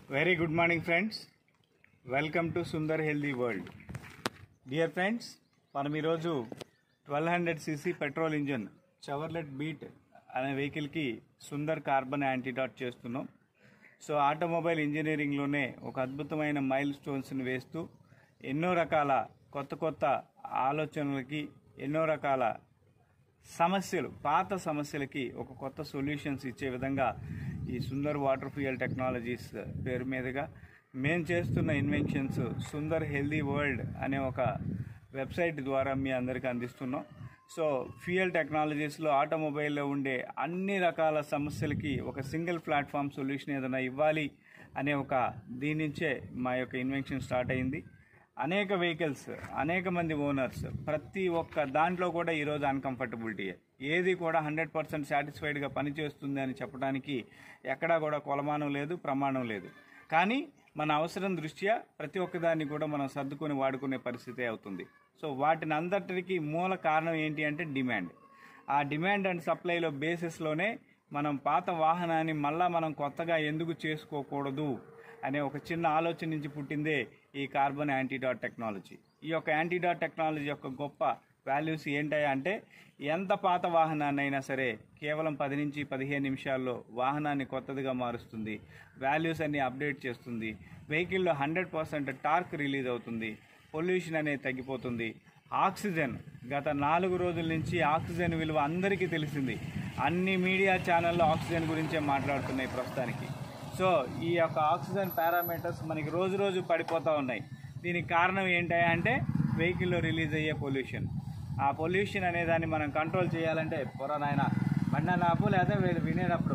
Very good morning friends welcome to Sundar healthy world dear friends మనం ఈరోజు twelve hundred CC petrol engine Chevrolet Beat అనే వెహికల్కి Sundar carbon antidote చేస్తున్నాం so automobile ఇంజనీరింగ్లోనే ఒక అద్భుతమైన మైల్ స్టోన్స్ని వేస్తూ ఎన్నో రకాల కొత్త కొత్త ఆలోచనలకి ఎన్నో రకాల సమస్యలు పాత సమస్యలకి ఒక కొత్త సొల్యూషన్స్ ఇచ్చే విధంగా ఈ సుందర్ వాటర్ ఫ్యూయల్ టెక్నాలజీస్ పేరు మీదుగా మేము చేస్తున్న ఇన్వెన్షన్స్ సుందర్ హెల్దీ వరల్డ్ అనే ఒక వెబ్సైట్ ద్వారా మీ అందరికీ అందిస్తున్నాం సో ఫ్యూయల్ టెక్నాలజీస్లో ఆటోమొబైల్లో ఉండే అన్ని రకాల సమస్యలకి ఒక సింగిల్ ప్లాట్ఫామ్ సొల్యూషన్ ఏదైనా ఇవ్వాలి అనే ఒక దీని నుంచే మా యొక్క ఇన్వెన్షన్ స్టార్ట్ అయింది అనేక వెహికల్స్ అనేక మంది ఓనర్స్ ప్రతి ఒక్క దాంట్లో కూడా ఈరోజు అన్కంఫర్టబిలిటీ ఏది కూడా హండ్రెడ్ పర్సెంట్ సాటిస్ఫైడ్గా పనిచేస్తుంది అని చెప్పడానికి ఎక్కడా కూడా కొలమానం లేదు ప్రమాణం లేదు కానీ మన అవసరం దృష్ట్యా ప్రతి ఒక్కదాన్ని కూడా మనం సర్దుకొని వాడుకునే పరిస్థితి అవుతుంది సో వాటిని అందరికీ మూల కారణం ఏంటి అంటే డిమాండ్ ఆ డిమాండ్ అండ్ సప్లైలో బేసిస్లోనే మనం పాత వాహనాన్ని మళ్ళా మనం కొత్తగా ఎందుకు చేసుకోకూడదు అనే ఒక చిన్న ఆలోచన నుంచి పుట్టిందే ఈ కార్బన్ యాంటీడాట్ టెక్నాలజీ ఈ యొక్క యాంటీడాట్ టెక్నాలజీ యొక్క గొప్ప వాల్యూస్ ఏంటయ్యా అంటే ఎంత పాత వాహనాన్ని అయినా సరే కేవలం పది నుంచి పదిహేను నిమిషాల్లో వాహనాన్ని కొత్తదిగా మారుస్తుంది వాల్యూస్ అన్ని అప్డేట్ చేస్తుంది వెహికల్లో హండ్రెడ్ పర్సెంట్ టార్క్ రిలీజ్ అవుతుంది పొల్యూషన్ అనేది తగ్గిపోతుంది ఆక్సిజన్ గత నాలుగు రోజుల నుంచి ఆక్సిజన్ విలువ అందరికీ తెలిసింది అన్ని మీడియా ఛానల్లో ఆక్సిజన్ గురించే మాట్లాడుతున్నాయి ప్రస్తుతానికి సో ఈ యొక్క ఆక్సిజన్ పారామీటర్స్ మనకి రోజు రోజు పడిపోతూ ఉన్నాయి దీనికి కారణం ఏంటంటే అంటే వెహికల్లో రిలీజ్ అయ్యే పొల్యూషన్ ఆ పొల్యూషన్ అనే దాన్ని మనం కంట్రోల్ చేయాలంటే పొర నాయన బండి నాపు లేదా వీళ్ళు వినేటప్పుడు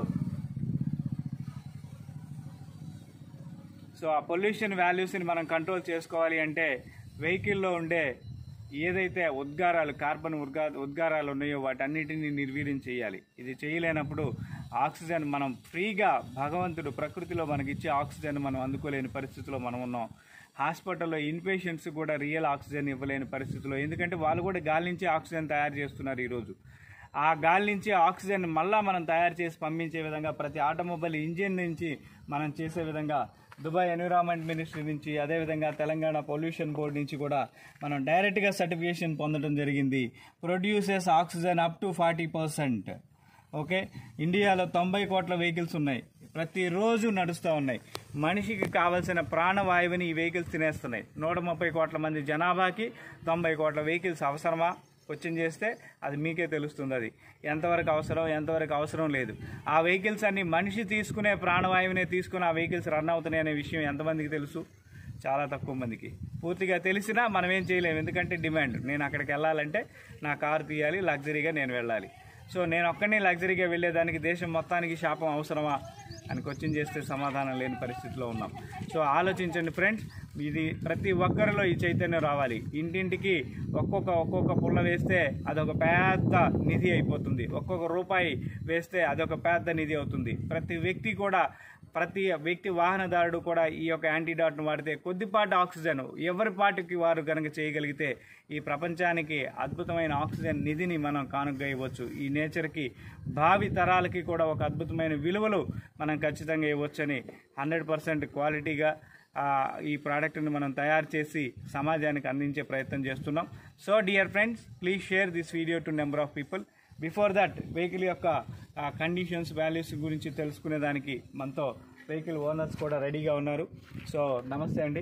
సో ఆ పొల్యూషన్ వాల్యూస్ని మనం కంట్రోల్ చేసుకోవాలి అంటే వెహికల్లో ఉండే ఏదైతే ఉద్గారాలు కార్బన్ ఉద్గా ఉద్గారాలు ఉన్నాయో వాటన్నిటిని నిర్వీర్యం చేయాలి ఇది చేయలేనప్పుడు ఆక్సిజన్ మనం ఫ్రీగా భగవంతుడు ప్రకృతిలో మనకిచ్చే ఆక్సిజన్ మనం అందుకోలేని పరిస్థితిలో మనం ఉన్నాం హాస్పిటల్లో ఇన్పేషెంట్స్ కూడా రియల్ ఆక్సిజన్ ఇవ్వలేని పరిస్థితిలో ఎందుకంటే వాళ్ళు కూడా గాలి నుంచి ఆక్సిజన్ తయారు చేస్తున్నారు ఈరోజు ఆ గాలి నుంచి ఆక్సిజన్ మళ్ళా మనం తయారు చేసి పంపించే విధంగా ప్రతి ఆటోమొబైల్ ఇంజిన్ నుంచి మనం చేసే విధంగా దుబాయ్ ఎన్విరాన్మెంట్ మినిస్ట్రీ నుంచి అదేవిధంగా తెలంగాణ పొల్యూషన్ బోర్డు నుంచి కూడా మనం డైరెక్ట్గా సర్టిఫికేషన్ పొందడం జరిగింది produces oxygen up to forty percent okay ఇండియాలో తొంభై కోట్ల వెహికల్స్ ఉన్నాయి ప్రతిరోజు నడుస్తూ ఉన్నాయి మనిషికి కావలసిన ప్రాణవాయువుని ఈ వెహికల్స్ తినేస్తున్నాయి నూట ముప్పై కోట్ల మంది జనాభాకి తొంభై కోట్ల వెహికల్స్ అవసరమా క్వశ్చన్ చేస్తే అది మీకే తెలుస్తుంది అది ఎంతవరకు అవసరం ఎంతవరకు అవసరం లేదు ఆ వెహికల్స్ అన్ని మనిషి తీసుకునే ప్రాణవాయువునే తీసుకుని ఆ వెహికల్స్ రన్ అవుతున్నాయి అనే విషయం ఎంతమందికి తెలుసు చాలా తక్కువ మందికి పూర్తిగా తెలిసినా మనం ఏం చేయలేము ఎందుకంటే డిమాండ్ నేను అక్కడికి వెళ్ళాలంటే నా కారు తీయాలి లగ్జరీగా నేను వెళ్ళాలి సో నేను ఒక్కడిని లగ్జరీగా వెళ్ళేదానికి దేశం మొత్తానికి శాపం అవసరమా అని క్వశ్చన్ చేస్తే సమాధానం లేని పరిస్థితిలో ఉన్నాం సో ఆలోచించండి ఫ్రెండ్స్ ఇది ప్రతి ఒక్కరిలో ఈ చైతన్యం రావాలి ఇంటింటికి ఒక్కొక్క ఒక్కొక్క పుల్ల వేస్తే అదొక పెద్ద నిధి అయిపోతుంది ఒక్కొక్క రూపాయి వేస్తే అదొక పెద్ద నిధి అవుతుంది ప్రతి వ్యక్తి కూడా ప్రతి వ్యక్తి వాహనదారుడు కూడా ఈ యొక్క యాంటీడాట్ను వాడితే కొద్దిపాటి ఆక్సిజన్ ఎవరి పాటికి వారు కనుక చేయగలిగితే ఈ ప్రపంచానికి అద్భుతమైన ఆక్సిజన్ నిధిని మనం కానుగ్గా ఇవ్వచ్చు ఈ నేచర్కి భావి తరాలకి కూడా ఒక అద్భుతమైన విలువలు మనం ఖచ్చితంగా ఇవ్వచ్చని హండ్రెడ్ పర్సెంట్ క్వాలిటీగా ఆ, ఈ ప్రోడక్ట్ని మనం తయారు చేసి సమాజానికి అందించే ప్రయత్నం చేస్తున్నాం so dear friends please share this video to number of people before that vehicle యొక్క కండిషన్స్ వాల్యూస్ గురించి తెలుసుకునేదానికి మనతో వెహికల్ ఓనర్స్ కూడా రెడీగా ఉన్నారు సో నమస్తే అండి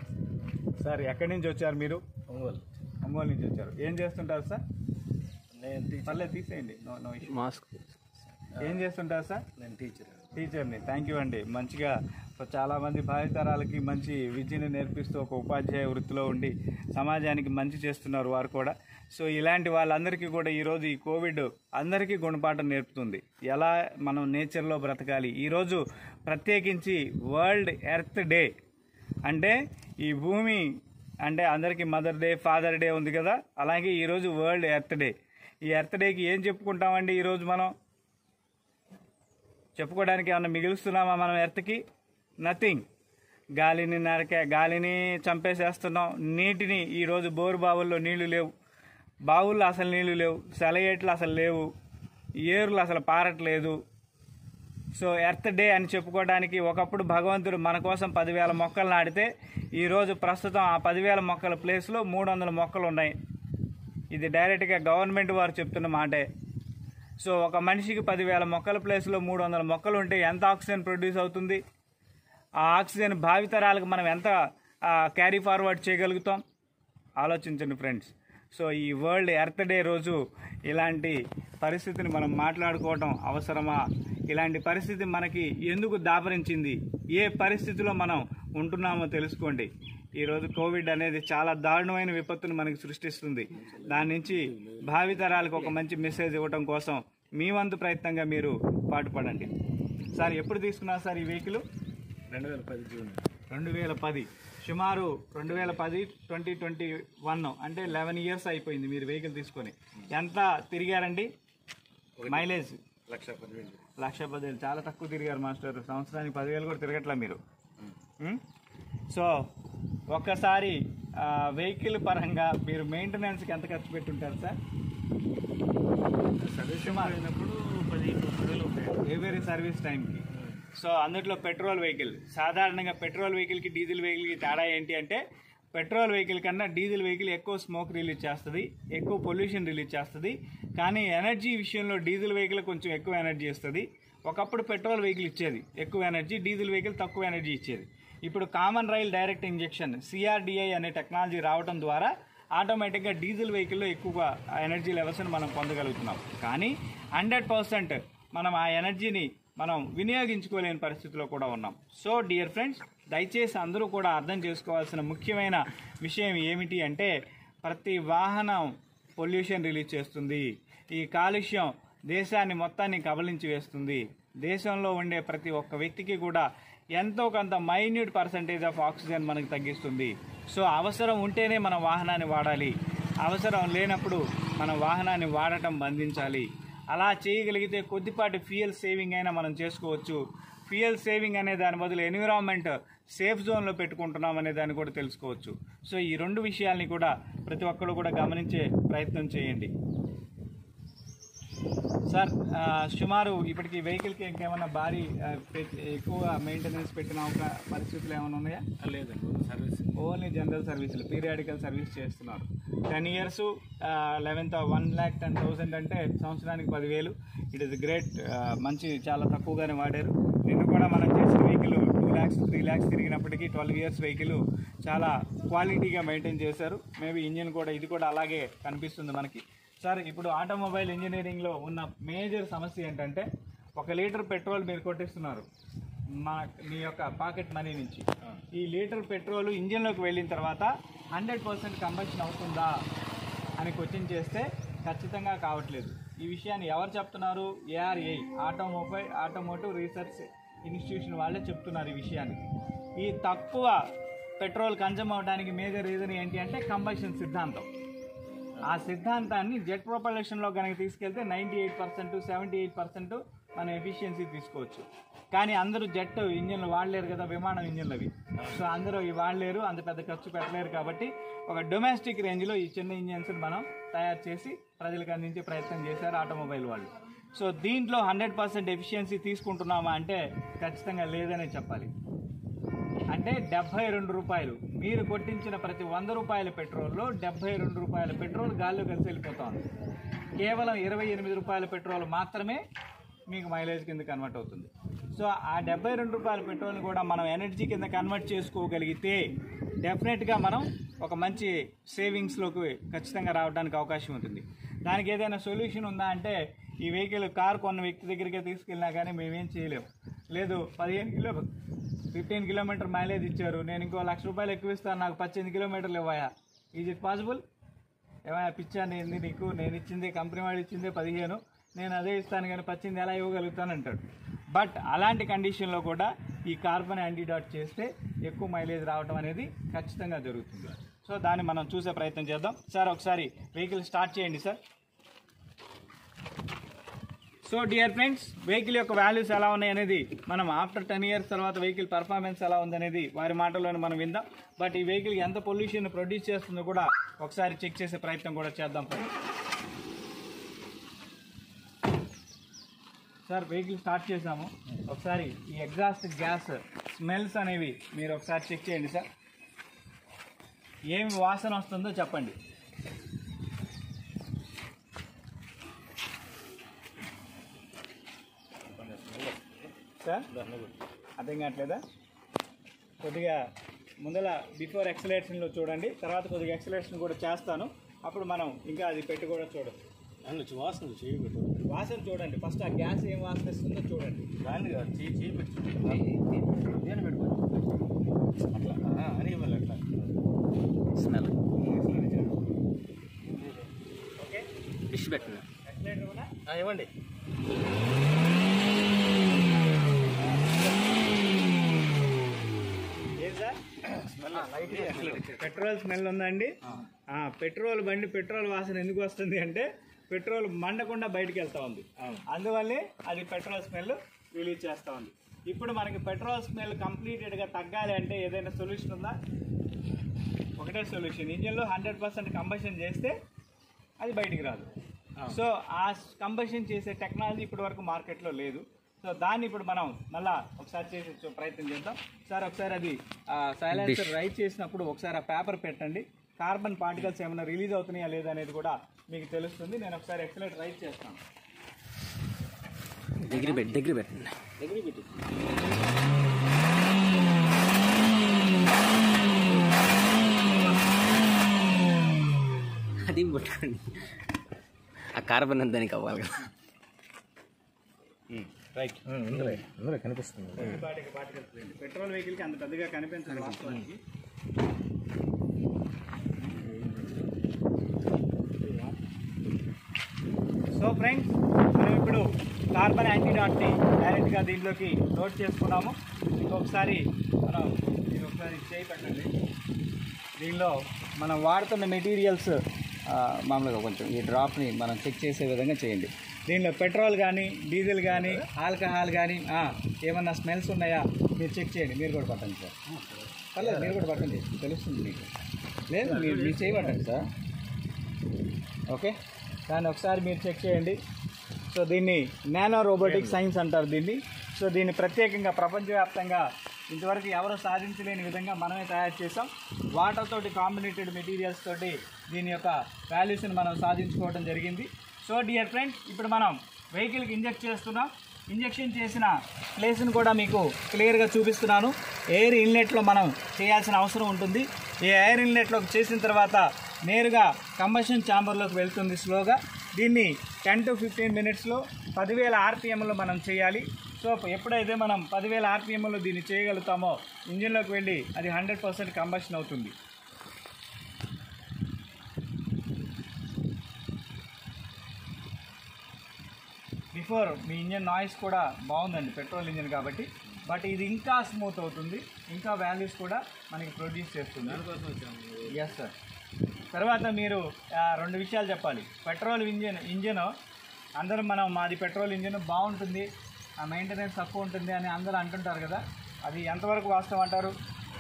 సార్ ఎక్కడి నుంచి వచ్చారు మీరు ఒంగోలు ఒంగోలు నుంచి వచ్చారు ఏం చేస్తుంటారు సార్ నేను టీచర్ పర్లేదు తీసేయండి నో నో ఇష్యూ మాస్క్ ఏం చేస్తుంటారు సార్ నేను టీచర్ టీచర్ని థ్యాంక్ యూ అండి మంచిగా చాలా మంది భావితరాలకి మంచి విద్యను నేర్పిస్తూ ఒక ఉపాధ్యాయ వృత్తిలో ఉండి సమాజానికి మంచి చేస్తున్నారు వారు కూడా సో ఇలాంటి వాళ్ళందరికీ కూడా ఈరోజు ఈ కోవిడ్ అందరికీ గుణపాఠం నేర్పుతుంది ఎలా మనం నేచర్లో బ్రతకాలి ఈరోజు ప్రత్యేకించి వరల్డ్ ఎర్త్ డే అంటే ఈ భూమి అంటే అందరికీ మదర్ డే ఫాదర్ డే ఉంది కదా అలాగే ఈరోజు వరల్డ్ ఎర్త్ డే ఈ ఎర్త్ డేకి ఏం చెప్పుకుంటామండి ఈరోజు మనం చెప్పుకోవడానికి ఏమన్నా మిగులుస్తున్నామా మనం ఎర్త్కి నథింగ్ గాలిని నరకే గాలిని చంపేసేస్తున్నాం నీటిని ఈరోజు బోరు బావుల్లో నీళ్లు లేవు బావుల్లో అసలు నీళ్లు లేవు సెలయేట్లు అసలు లేవు ఏరులు అసలు పారట్లేదు సో ఎర్త్ డే అని చెప్పుకోవడానికి ఒకప్పుడు భగవంతుడు మన కోసం పదివేల మొక్కలు నాటితే ఈరోజు ప్రస్తుతం ఆ పదివేల మొక్కల ప్లేస్లో మూడు వందల మొక్కలు ఉన్నాయి ఇది డైరెక్ట్గా గవర్నమెంట్ వారు చెప్తున్న మాటే సో ఒక మనిషికి పదివేల మొక్కల ప్లేస్లో మూడు వందల మొక్కలు ఉంటే ఎంత ఆక్సిజన్ ప్రొడ్యూస్ అవుతుంది ఆ ఆక్సిజన్ భావితరాలకు మనం ఎంత క్యారీ ఫార్వర్డ్ చేయగలుగుతాం ఆలోచించండి ఫ్రెండ్స్ సో ఈ వరల్డ్ ఎర్త్ డే రోజు ఇలాంటి పరిస్థితిని మనం మాట్లాడుకోవటం అవసరమా ఇలాంటి పరిస్థితి మనకి ఎందుకు దాపరించింది ఏ పరిస్థితిలో మనం ఉంటున్నామో తెలుసుకోండి ఈరోజు కోవిడ్ అనేది చాలా దారుణమైన విపత్తును మనకి సృష్టిస్తుంది దాని నుంచి భావితరాలకు ఒక మంచి మెసేజ్ ఇవ్వటం కోసం మీ వంతు ప్రయత్నంగా మీరు పాటుపడండి సార్ ఎప్పుడు తీసుకున్నారు సార్ ఈ వెహికల్ రెండు వేల పది జూన్ రెండు వేల పది సుమారు రెండు వేల పది ట్వంటీ ట్వంటీ వన్ అంటే లెవెన్ ఇయర్స్ అయిపోయింది మీరు వెహికల్ తీసుకొని ఎంత తిరిగారండి మైలేజ్ లక్ష పదివేలు లక్ష పదివేలు చాలా తక్కువ తిరిగారు మాస్టర్ సంవత్సరానికి పదివేలు కూడా తిరగట్లా మీరు ఉం? సో ఒక్కసారి వెహికల్ పరంగా మీరు మెయింటెనెన్స్కి ఎంత ఖర్చు పెట్టుంటారు సార్ సర్వీస్ అయినప్పుడు పది పదివేలు ఉంటాయి ఎవరీ సర్వీస్ టైంకి సో అందులో పెట్రోల్ వెహికల్ సాధారణంగా పెట్రోల్ వెహికల్కి డీజిల్ వెహికల్కి తేడా ఏంటి అంటే పెట్రోల్ వెహికల్ కన్నా డీజిల్ వెహికల్ ఎక్కువ స్మోక్ రిలీజ్ చేస్తుంది ఎక్కువ పొల్యూషన్ రిలీజ్ చేస్తుంది కానీ ఎనర్జీ విషయంలో డీజిల్ వెహికల్ కొంచెం ఎక్కువ ఎనర్జీ ఇస్తుంది ఒకప్పుడు పెట్రోల్ వెహికల్ ఇచ్చేది ఎక్కువ ఎనర్జీ డీజిల్ వెహికల్ తక్కువ ఎనర్జీ ఇచ్చేది ఇప్పుడు common rail direct injection CRDI అనే టెక్నాలజీ రావడం ద్వారా ఆటోమేటిక్గా డీజిల్ వెహికల్లో ఎక్కువగా ఎనర్జీ లెవెల్స్ని మనం పొందగలుగుతున్నాం కానీ హండ్రెడ్ పర్సెంట్ మనం ఆ ఎనర్జీని మనం వినియోగించుకోలేని పరిస్థితిలో కూడా ఉన్నాం సో డియర్ ఫ్రెండ్స్ దయచేసి అందరూ కూడా అర్థం చేసుకోవాల్సిన ముఖ్యమైన విషయం ఏమిటి అంటే ప్రతి వాహనం పొల్యూషన్ రిలీజ్ చేస్తుంది ఈ కాలుష్యం దేశాన్ని మొత్తాన్ని కబలించి వేస్తుంది దేశంలో ఉండే ప్రతి ఒక్క వ్యక్తికి కూడా ఎంతో కొంత మైన్యూట్ పర్సంటేజ్ ఆఫ్ ఆక్సిజన్ మనకు తగ్గిస్తుంది సో అవసరం ఉంటేనే మన వాహనాన్ని వాడాలి అవసరం లేనప్పుడు మన వాహనాన్ని వాడటం బంధించాలి అలా చేయగలిగితే కొద్దిపాటి ఫ్యూయల్ సేవింగ్ అయినా మనం చేసుకోవచ్చు ఫ్యూయల్ సేవింగ్ అనే దాని బదులు ఎన్విరాన్మెంట్ సేఫ్ జోన్లో పెట్టుకుంటున్నాం అనే దాన్ని కూడా తెలుసుకోవచ్చు సో ఈ రెండు విషయాల్ని కూడా ప్రతి ఒక్కరు కూడా గమనించే ప్రయత్నం చేయండి సార్ ఆ, సుమారు ఇప్పటికి వెహికల్కి ఇంకేమైనా భారీ ఆ, పె- ఎక్కువ మెయింటెనెన్స్ పెట్టిన ఒక పరిస్థితులు ఏమైనా ఉన్నాయా లేదండి సర్వీస్ ఓన్లీ జనరల్ సర్వీసులు పీరియాడికల్ సర్వీస్ చేస్తున్నారు ten years eleventh one lakh ten thousand అంటే సంవత్సరానికి పదివేలు ఇట్ ఇస్ గ్రేట్ మంచి చాలా తక్కువగానే వాడారు నిన్ను కూడా మనం చేసిన vehicle two lakhs three lakhs తిరిగినప్పటికీ ట్వెల్వ్ ఇయర్స్ వెహికల్ చాలా క్వాలిటీగా మెయింటైన్ చేశారు మేబీ ఇంజిన్ కూడా ఇది కూడా అలాగే కనిపిస్తుంది మనకి సార్ ఇప్పుడు ఆటోమొబైల్ ఇంజనీరింగ్లో ఉన్న మేజర్ సమస్య ఏంటంటే ఒక లీటర్ పెట్రోల్ మీరు కొట్టిస్తున్నారు మా మీ యొక్క పాకెట్ మనీ నుంచి ఈ లీటర్ పెట్రోల్ ఇంజిన్లోకి వెళ్ళిన తర్వాత హండ్రెడ్ పర్సెంట్ కంబషన్ అవుతుందా అని క్వశ్చన్ చేస్తే ఖచ్చితంగా కావట్లేదు ఈ విషయాన్ని ఎవరు చెప్తున్నారు ARI automobile automotive research institution వాళ్ళే చెప్తున్నారు ఈ విషయాన్ని ఈ తక్కువ పెట్రోల్ కన్జమ్ అవడానికి మేజర్ రీజన్ ఏంటి అంటే కంబషన్ సిద్ధాంతం ఆ సిద్ధాంతాన్ని జెట్ ప్రొపల్యూషన్లో కనుక తీసుకెళ్తే ninety eight percent seventy eight percent మనం ఎఫిషియన్సీ తీసుకోవచ్చు కానీ అందరూ జెట్ ఇంజిన్లు వాడలేరు కదా విమానం ఇంజిన్లు అవి సో అందరూ ఇవి వాడలేరు అంత పెద్ద ఖర్చు పెట్టలేరు కాబట్టి ఒక డొమెస్టిక్ రేంజ్లో ఈ చిన్న ఇంజిన్స్ మనం తయారు చేసి ప్రజలకు అందించే ప్రయత్నం చేశారు ఆటోమొబైల్ వాళ్ళు సో దీంట్లో హండ్రెడ్ పర్సెంట్ ఎఫిషియన్సీ తీసుకుంటున్నామా అంటే ఖచ్చితంగా లేదనే చెప్పాలి అంటే డెబ్బై రెండు రూపాయలు మీరు కొట్టించిన ప్రతి వంద రూపాయల పెట్రోల్లో డెబ్బై రెండు రూపాయల పెట్రోల్ గాల్లో కలిసి వెళ్ళిపోతుంది కేవలం ఇరవై ఎనిమిది రూపాయల పెట్రోల్ మాత్రమే మీకు మైలేజ్ కింద కన్వర్ట్ అవుతుంది సో ఆ డెబ్బై రెండు రూపాయల పెట్రోల్ని కూడా మనం ఎనర్జీ కింద కన్వర్ట్ చేసుకోగలిగితే డెఫినెట్గా మనం ఒక మంచి సేవింగ్స్లోకి ఖచ్చితంగా రావడానికి అవకాశం ఉంటుంది దానికి ఏదైనా సొల్యూషన్ ఉందా అంటే ఈ వెహికల్ కార్ కొన్న వ్యక్తి దగ్గరికి తీసుకెళ్ళినా కానీ మేమేం చేయలేము లేదు పదిహేను కిలో ఫిఫ్టీన్ కిలోమీటర్ మైలేజ్ ఇచ్చారు నేను ఇంకో లక్ష రూపాయలు ఎక్కువ ఇస్తాను నాకు పద్దెనిమిది కిలోమీటర్లు ఇవ్వయా ఈజ్ ఇట్ పాసిబుల్ ఏమైనా పిచ్చా నేను నీకు నేను ఇచ్చింది కంపెనీ వాడు ఇచ్చిందే పదిహేను నేను అదే ఇస్తాను కానీ పచ్చింది ఎలా ఇవ్వగలుగుతాను అంటాడు బట్ అలాంటి కండిషన్లో కూడా ఈ కార్బన్ యాంటీడాట్ చేస్తే ఎక్కువ మైలేజ్ రావడం అనేది ఖచ్చితంగా జరుగుతుంది సో దాన్ని మనం చూసే ప్రయత్నం చేద్దాం సార్ ఒకసారి వెహికల్ స్టార్ట్ చేయండి sir so dear friends vehicle యొక్క వాల్యూస్ ఎలా ఉన్నాయి అనేది మనం ఆఫ్టర్ టెన్ ఇయర్స్ తర్వాత వెహికల్ పర్ఫార్మెన్స్ ఎలా ఉందనేది వారి మాటల్లోనే మనం విందాం బట్ ఈ వెహికల్ ఎంత పొల్యూషన్ ప్రొడ్యూస్ చేస్తుందో కూడా ఒకసారి చెక్ చేసే ప్రయత్నం కూడా చేద్దాం సార్ వెహికల్ స్టార్ట్ చేసాము ఒకసారి ఈ ఎగ్జాస్ట్ గ్యాస్ స్మెల్స్ అనేవి మీరు ఒకసారి చెక్ చేయండి సార్ ఏమి వాసన వస్తుందో చెప్పండి సార్ అర్థం కావట్లేదా కొద్దిగా ముందల బిఫోర్ ఎక్సలేషన్లో చూడండి తర్వాత కొద్దిగా ఎక్సలేషన్ కూడా చేస్తాను అప్పుడు మనం ఇంకా అది పెట్టి కూడా చూడదు అందులో వాసన చేయి పెట్టు వాసన చూడండి ఫస్ట్ ఆ గ్యాస్ ఏం వాసన ఇస్తుందో చూడండి దాన్ని కాదు చేయి చేయి పెట్టు దేని పెట్టుకో అట్లా ఆ, అని ఇవ్వాలి అట్లా స్మెల్ ఓకే డిష్ పెట్టిన ఎక్సలేటర్ కూడా ఆ, ఇవ్వండి ఏం సార్ పెట్రోల్ స్మెల్ ఉందండి ఆ, పెట్రోల్ బండి పెట్రోల్ వాసన ఎందుకు వస్తుంది అంటే పెట్రోల్ మండకుండా బయటికి వెళ్తా ఉంది అందువల్లే అది పెట్రోల్ స్మెల్ రిలీజ్ చేస్తూ ఉంది ఇప్పుడు మనకి పెట్రోల్ స్మెల్ కంప్లీటెడ్గా తగ్గాలి అంటే ఏదైనా సొల్యూషన్ ఉందా ఒకటే సొల్యూషన్ ఇంజిన్లో హండ్రెడ్ పర్సెంట్ కంబషన్ చేస్తే అది బయటికి రాదు సో ఆ కంబషన్ చేసే టెక్నాలజీ ఇప్పటి వరకు మార్కెట్లో లేదు సో దాన్ని ఇప్పుడు మనం మళ్ళా ఒకసారి చేసి చూ- ప్రయత్నం చేద్దాం సార్ ఒకసారి అది సైలెన్సర్ రైట్ చేసినప్పుడు ఒకసారి ఆ పేపర్ పెట్టండి కార్బన్ పార్టికల్స్ ఏమైనా రిలీజ్ అవుతున్నాయా లేదా అనేది కూడా మీకు తెలుస్తుంది నేను ఒకసారి ఎక్సలెట్ రైట్ చేస్తాను దగ్గర పెట్టి దగ్గర పెట్టండి దగ్గర పెట్టి అది పట్టుకోండి ఆ కార్బన్ అంతా దానికి అవ్వాలి కదా రైట్ ఇందులో ఇందులో కనిపిస్తుంది పార్టికల్ పార్టికల్స్ లేండి పెట్రోల్ వెహికల్కి అంత పెద్దగా కనిపించదు వాస్తవానికి సో ఫ్రెండ్స్ మనం ఇప్పుడు కార్బన్ యాంటీడాట్ని డైరెక్ట్గా దీంట్లోకి లోడ్ చేసుకున్నాము ఇంకొకసారి మనం ఇది ఒకసారి చేయి పెట్టండి దీనిలో మనం వాడుతున్న మెటీరియల్స్ మామూలుగా కొంచెం ఈ డ్రాప్ని మనం చెక్ చేసే విధంగా చేయండి దీనిలో పెట్రోల్ కానీ డీజిల్ కానీ ఆల్కహాల్ కానీ ఏమన్నా స్మెల్స్ ఉన్నాయా మీరు చెక్ చేయండి మీరు కూడా పట్టండి సార్ పర్లేదు మీరు కూడా పట్టండి తెలుస్తుంది మీకు లేదు మీరు మీరు చేయబట్టండి సార్ ఓకే దాన్ని ఒకసారి మీరు చెక్ చేయండి సో దీన్ని నానో రోబోటిక్ సైన్స్ అంటారు దీన్ని సో దీన్ని ప్రత్యేకంగా ప్రపంచవ్యాప్తంగా ఇంతవరకు ఎవరు సాధించలేని విధంగా మనమే తయారు చేసాం వాటర్ తోటి కాంబినేటెడ్ మెటీరియల్స్ తోటి దీని యొక్క వాల్యూస్ని మనం సాధించుకోవడం జరిగింది సో డియర్ ఫ్రెండ్స్ ఇప్పుడు మనం వెహికల్కి ఇంజెక్ట్ చేస్తున్నాం ఇంజెక్షన్ చేసిన ప్లేస్ని కూడా మీకు క్లియర్గా చూపిస్తున్నాను ఎయిర్ ఇన్లెట్లో మనం చేయాల్సిన అవసరం ఉంటుంది ఈ ఎయిర్ ఇన్లెట్లోకి చేసిన తర్వాత నేరుగా కంబషన్ ఛాంబర్లోకి వెళ్తుంది స్లోగా దీన్ని టెన్ టు ఫిఫ్టీన్ మినిట్స్లో పదివేల ఆర్పిఎంలో మనం చేయాలి సో ఎప్పుడైతే మనం పదివేల ఆర్పిఎంలో దీన్ని చేయగలుగుతామో ఇంజిన్లోకి వెళ్ళి అది హండ్రెడ్ పర్సెంట్ కంబషన్ అవుతుంది బిఫోర్ మీ ఇంజిన్ నాయిస్ కూడా బాగుందండి పెట్రోల్ ఇంజిన్ కాబట్టి బట్ ఇది ఇంకా స్మూత్ అవుతుంది ఇంకా వాల్యూస్ కూడా మనకి ప్రొడ్యూస్ చేస్తుంది ఎస్ సార్ తర్వాత మీరు ఆ, రెండు విషయాలు చెప్పాలి పెట్రోల్ ఇంజిన్ ఇంజిన్ అందరూ మనం మాది పెట్రోల్ ఇంజిన్ బాగుంటుంది ఆ మెయింటెనెన్స్ తక్కువ ఉంటుంది అని అందరూ అంటుంటారు కదా అది ఎంతవరకు వాస్తవం అంటారు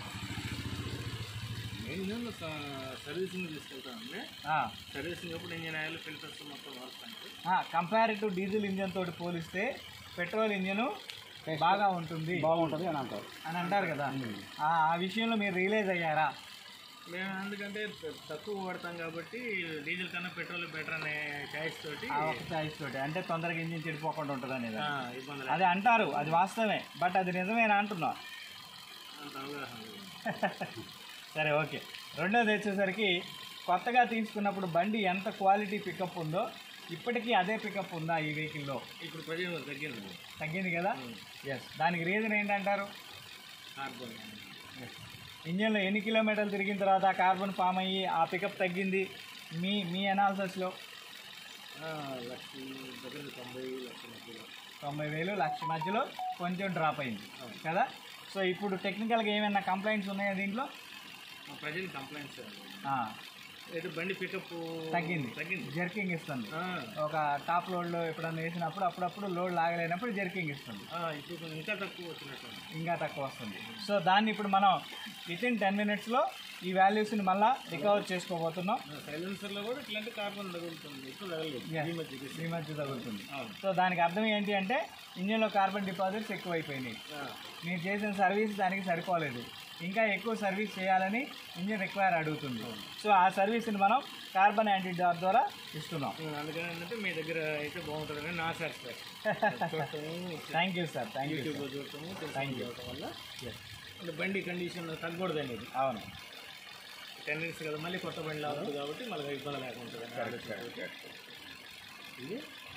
ఇంజిన్లో సర్వీసింగ్ తీసుకెళ్తామండి ఆ, సర్వీసింగ్ అప్పుడు ఇంజిన్ ఆయిల్ ఫిల్టర్స్ మొత్తం వాడతానికి ఆ, కంపేర్ టు డీజిల్ ఇంజిన్ తోటి పోలిస్తే పెట్రోల్ ఇంజిన్ బాగా ఉంటుంది బాగుంటుంది అని అంటారు అని అంటారు కదా ఆ ఆ విషయంలో మీరు రియలైజ్ అయ్యారా మేము ఎందుకంటే తక్కువ వాడతాం కాబట్టి డీజిల్ కన్నా పెట్రోల్ బెటర్ అనే చాయిస్ తోటి ఆ ఒక చాయిస్ తోటి అంటే తొందరగా ఇంజిన్ చెడిపోకుండా ఉంటుంది అనేది ఆ, ఇబ్బంది అది అంటారు అది వాస్తవమే బట్ అది నిజమేనా అంటున్నా అంత అవగాహన లేదు. సరే ఓకే రెండోది వచ్చేసరికి కొత్తగా తీసుకున్నప్పుడు బండి ఎంత క్వాలిటీ పికప్ ఉందో ఇప్పటికీ అదే పికప్ ఉందా ఈ వెహికల్లో ఇప్పుడు ప్రజెంట్ తగ్గింది తగ్గింది కదా ఎస్ దానికి రీజన్ ఏంటంటారు కార్బన్ ఇంజన్లో ఎన్ని కిలోమీటర్లు తిరిగిన తర్వాత కార్బన్ ఫామ్ అయ్యి ఆ పికప్ తగ్గింది మీ మీ అనాలిసిస్లో లక్ష దగ్గర తొంభై లక్ష మధ్యలో తొంభై వేలు లక్ష మధ్యలో కొంచెం డ్రాప్ అయింది కదా సో ఇప్పుడు టెక్నికల్గా ఏమైనా కంప్లైంట్స్ ఉన్నాయా దీంట్లో ప్రజెంట్ కంప్లైంట్స్ ఆ, అయితే బండి పికప్ తగ్గింది తగ్గింది జర్కింగ్ ఇస్తుంది ఆ, ఒక టాప్ లోడ్లో ఎప్పుడన్నా వేసినప్పుడు అప్పుడప్పుడు లోడ్ లాగలేనప్పుడు జర్కింగ్ ఇస్తుంది ఆ, ఇప్పుడు కొంచెం ఇంకా తక్కువ వచ్చినట్టు ఇంకా తక్కువ వస్తుంది సో దాన్ని ఇప్పుడు మనం విత్ ఇన్ టెన్ మినిట్స్లో ఈ వాల్యూస్ని మళ్ళీ రికవర్ చేసుకోబోతున్నాం సైలెన్సర్లో కూడా ఇట్లాంటి కార్బన్ తగులుతుంది ఎక్కువ తగలేదు Yeah. ఈ మధ్య ఈ మధ్య తగులుతుంది అవును. సో దానికి అర్థం ఏంటి అంటే ఇంజిన్లో కార్బన్ డిపాజిట్స్ ఎక్కువైపోయినాయి ఆ, మీరు చేసిన సర్వీస్ దానికి సరిపోలేదు ఇంకా ఎక్కువ సర్వీస్ చేయాలని ఇంజిన్ రిక్వైర్ అడుగుతుంది సో ఆ సర్వీస్ని మనం కార్బన్ యాంటీ డాట్ ద్వారా ఇస్తున్నాం అందుకని ఏంటంటే మీ దగ్గర అయితే బాగుంటుందని నా సాటిస్ఫాక్షన్ చూడటము thank you sir thank you యూట్యూబ్లో చూడటము తెలుసుకొని చూడటం వల్ల అంటే బండి కండిషన్ తగ్గకూడదు అనేది అవును టెన్ మినిట్స్ కదా మళ్ళీ కొత్త బండి లాగుతుంది కాబట్టి మళ్ళీ ఇబ్బంది లేకుండా ఇది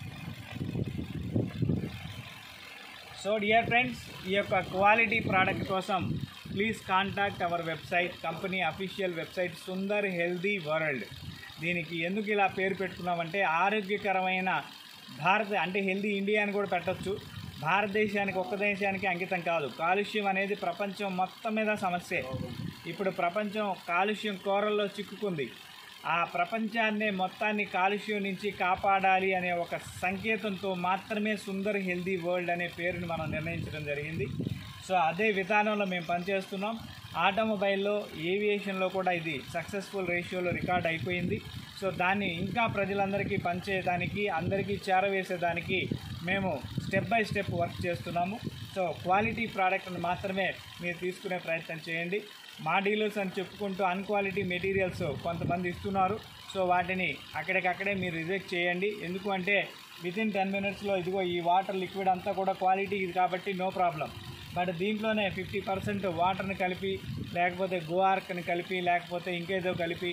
సో డియర్ ఫ్రెండ్స్ ఈ యొక్క క్వాలిటీ ప్రోడక్ట్ కోసం please contact our website company official website Sundar healthy world దీనికి ఎందుకు ఇలా పేరు పెట్టుకున్నామంటే ఆరోగ్యకరమైన భారత అంటే హెల్దీ ఇండియా అని కూడా పెట్టొచ్చు భారతదేశానికి ఒక్క దేశానికి అంకితం కాదు కాలుష్యం అనేది ప్రపంచం మొత్తం మీద సమస్యే ఇప్పుడు ప్రపంచం కాలుష్యం కోరల్లో చిక్కుకుంది ఆ ప్రపంచాన్ని మొత్తాన్ని కాలుష్యం నుంచి కాపాడాలి అనే ఒక సంకేతంతో మాత్రమే సుందర్ హెల్దీ వరల్డ్ అనే పేరుని మనం నిర్ణయించడం జరిగింది సో అదే విధానంలో మేము పనిచేస్తున్నాం ఆటోమొబైల్లో ఏవియేషన్లో కూడా ఇది సక్సెస్ఫుల్ రేషియోలో రికార్డ్ అయిపోయింది సో దాన్ని ఇంకా ప్రజలందరికీ పనిచేయడానికి అందరికీ చేరవేసేదానికి మేము స్టెప్ బై స్టెప్ వర్క్ చేస్తున్నాము సో క్వాలిటీ ప్రోడక్ట్ని మాత్రమే మీరు తీసుకునే ప్రయత్నం చేయండి మా డీలర్స్ అని చెప్పుకుంటూ అన్క్వాలిటీ మెటీరియల్స్ కొంతమంది ఇస్తున్నారు సో వాటిని అక్కడికక్కడే మీరు రిజెక్ట్ చేయండి ఎందుకు అంటే విత్ ఇన్ టెన్ మినిట్స్లో ఇదిగో ఈ వాటర్ లిక్విడ్ అంతా కూడా క్వాలిటీ ఇది కాబట్టి నో ప్రాబ్లం బట్ దీంట్లోనే ఫిఫ్టీ పర్సెంట్ వాటర్ని కలిపి లేకపోతే గోఆర్క్ని కలిపి లేకపోతే ఇంకేదో కలిపి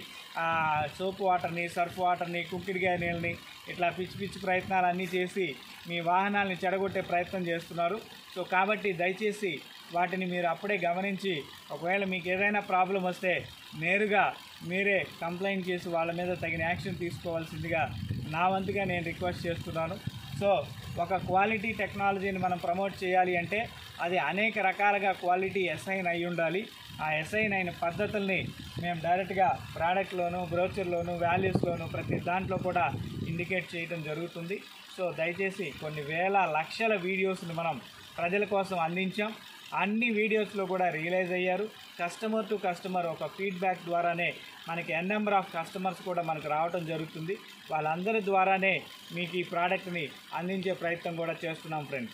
సోప్ వాటర్ని సర్ఫ్ వాటర్ని కుంకిడికాయ నీళ్ళని ఇట్లా పిచ్చి పిచ్చి ప్రయత్నాలు అన్నీ చేసి మీ వాహనాలని చెడగొట్టే ప్రయత్నం చేస్తున్నారు సో కాబట్టి దయచేసి వాటిని మీరు అప్పుడే గమనించి ఒకవేళ మీకు ఏదైనా ప్రాబ్లం వస్తే నేరుగా మీరే కంప్లైంట్ చేసి వాళ్ళ మీద తగిన యాక్షన్ తీసుకోవాల్సిందిగా నా వంతుగా నేను రిక్వెస్ట్ చేస్తున్నాను సో ఒక క్వాలిటీ టెక్నాలజీని మనం ప్రమోట్ చేయాలి అంటే అది అనేక రకాలుగా క్వాలిటీ ఎస్ఐన్ అయి ఉండాలి ఆ ఎస్ఐన్ అయిన పద్ధతుల్ని మేము డైరెక్ట్గా ప్రోడక్ట్లోను బ్రోచర్లోను వాల్యూస్లోను ప్రతి దాంట్లో కూడా ఇండికేట్ చేయడం జరుగుతుంది సో దయచేసి కొన్ని వేల లక్షల వీడియోస్ని మనం ప్రజల కోసం అందించాం అన్ని వీడియోస్లో కూడా రియలైజ్ అయ్యారు కస్టమర్ టు కస్టమర్ ఒక ఫీడ్బ్యాక్ ద్వారానే మనకి ఎన్ నెంబర్ ఆఫ్ కస్టమర్స్ కూడా మనకు రావడం జరుగుతుంది వాళ్ళందరి ద్వారానే మీకు ఈ ప్రోడక్ట్ని అందించే ప్రయత్నం కూడా చేస్తున్నాం ఫ్రెండ్స్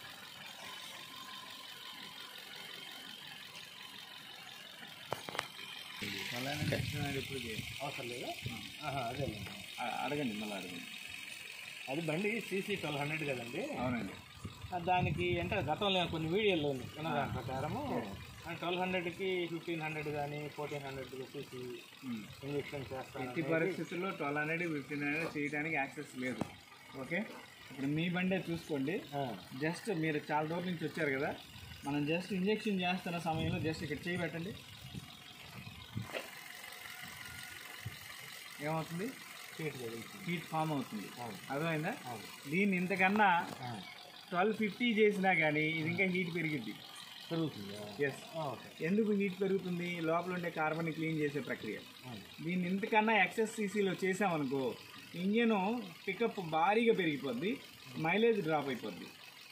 అవసరం లేదా ఆహా, అదేలేండి అడగండి మళ్ళీ అడగండి అది బండి సీసీ ట్వెల్వ్ హండ్రెడ్ కదండి అవునండి ఆ దానికి అంటే గతంలో కొన్ని వీడియోలు ఉన్న దాని ప్రకారము ట్వెల్వ్ హండ్రెడ్కి ఫిఫ్టీన్ హండ్రెడ్ కానీ ఫోర్టీన్ హండ్రెడ్ సీసీ ఇంజక్షన్ ఎట్టి చేస్తాను పరిస్థితుల్లో ట్వెల్వ్ హండ్రెడ్ ఫిఫ్టీన్ హండ్రెడ్ చేయడానికి యాక్సెస్ లేదు ఓకే ఇప్పుడు మీ బండే చూసుకోండి జస్ట్ మీరు చాలా రోజుల నుంచి వచ్చారు కదా మనం జస్ట్ ఇంజెక్షన్ చేస్తున్న సమయంలో జస్ట్ ఇక్కడ చేయి పెట్టండి ఏమవుతుంది హీట్ ఫామ్ అవుతుంది అర్థమైందా దీన్ని ఇంతకన్నా ట్వెల్వ్ ఫిఫ్టీ చేసినా కానీ ఇది ఇంకా హీట్ పెరిగిద్ది పెరుగుతుందా ఎస్ ఓకే ఎందుకు హీట్ పెరుగుతుంది లోపల ఉండే కార్బన్ క్లీన్ చేసే ప్రక్రియ దీన్ని ఇంతకన్నా ఎక్సెస్ సీసీలో చేసామనుకో ఇంజన్ పికప్ భారీగా పెరిగిపోద్ది మైలేజ్ డ్రాప్ అయిపోద్ది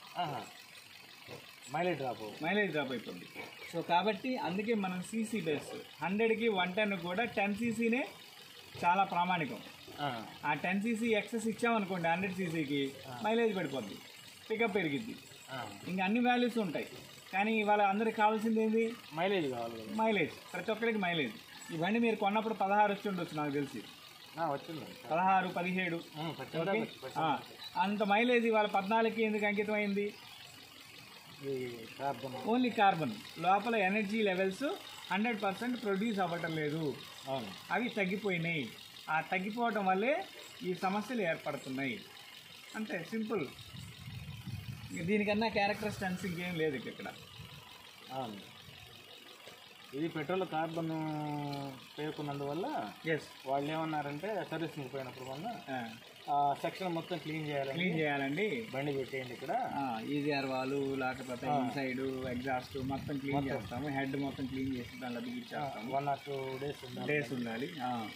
మైలేజ్ డ్రాప్ మైలేజ్ డ్రాప్ అయిపోద్ది సో కాబట్టి అందుకే మనం సీసీ బేస్ హండ్రెడ్కి వన్ టెన్ కూడా టెన్ సీసీనే చాలా ప్రామాణికం ఆ టెన్ సీసీ ఎక్సెస్ ఇచ్చామనుకోండి హండ్రెడ్ సీసీకి మైలేజ్ పడిపోద్ది పికప్ పెరిగిద్ది ఇంకా అన్ని వాల్యూస్ ఉంటాయి కానీ ఇవాళ అందరికి కావాల్సింది ఏంది మైలేజ్ కావాలి కదా మైలేజ్ ప్రతి ఒక్కరికి మైలేజ్ ఈ బండి మీరు కొన్నప్పుడు పదహారు వచ్చి ఉండొచ్చు నాకు తెలిసి ఆ, వచ్చిందండి పదహారు పదిహేడు ఉమ్, పచ్చిందా? ఓకే పచ్చిందా? ఆ, అంత మైలేజ్ ఇవాళ పద్నాలుగుకి ఎందుకు అంకితం అయింది ఈ కార్బన్ ఓన్లీ కార్బన్ లోపల energy levels hundred percent produce అవ్వటం లేదు అవును అవి తగ్గిపోయినాయి ఆ తగ్గిపోవటం వల్లే ఈ సమస్యలు ఏర్పడుతున్నాయి అంతే సింపుల్ దీనికన్నా క్యారెక్టర్ స్టెన్స్ ఇంకేం లేదు ఇక ఇక్కడ అవును ఇది పెట్రోల్ కార్బన్ పేర్కొన్నందువల్ల ఎస్ వాళ్ళు ఏమన్నారంటే సర్వీసింగ్ పోయినప్పుడు మొన్న ఆ సెక్షన్ మొత్తం క్లీన్ చేయాలని క్లీన్ చేయాలండి బండి పెట్టేయండి ఇక్కడ ఈజీఆర్ వాళ్ళు లేకపోతే ఇన్సైడ్ ఎగ్జాస్ట్ మొత్తం క్లీన్ చేస్తాము హెడ్ మొత్తం క్లీన్ చేసి దానిలో బిగించేస్తాము వన్ ఆర్ టూ డేస్ ఉండాలి డేస్ ఉండాలి ఆ.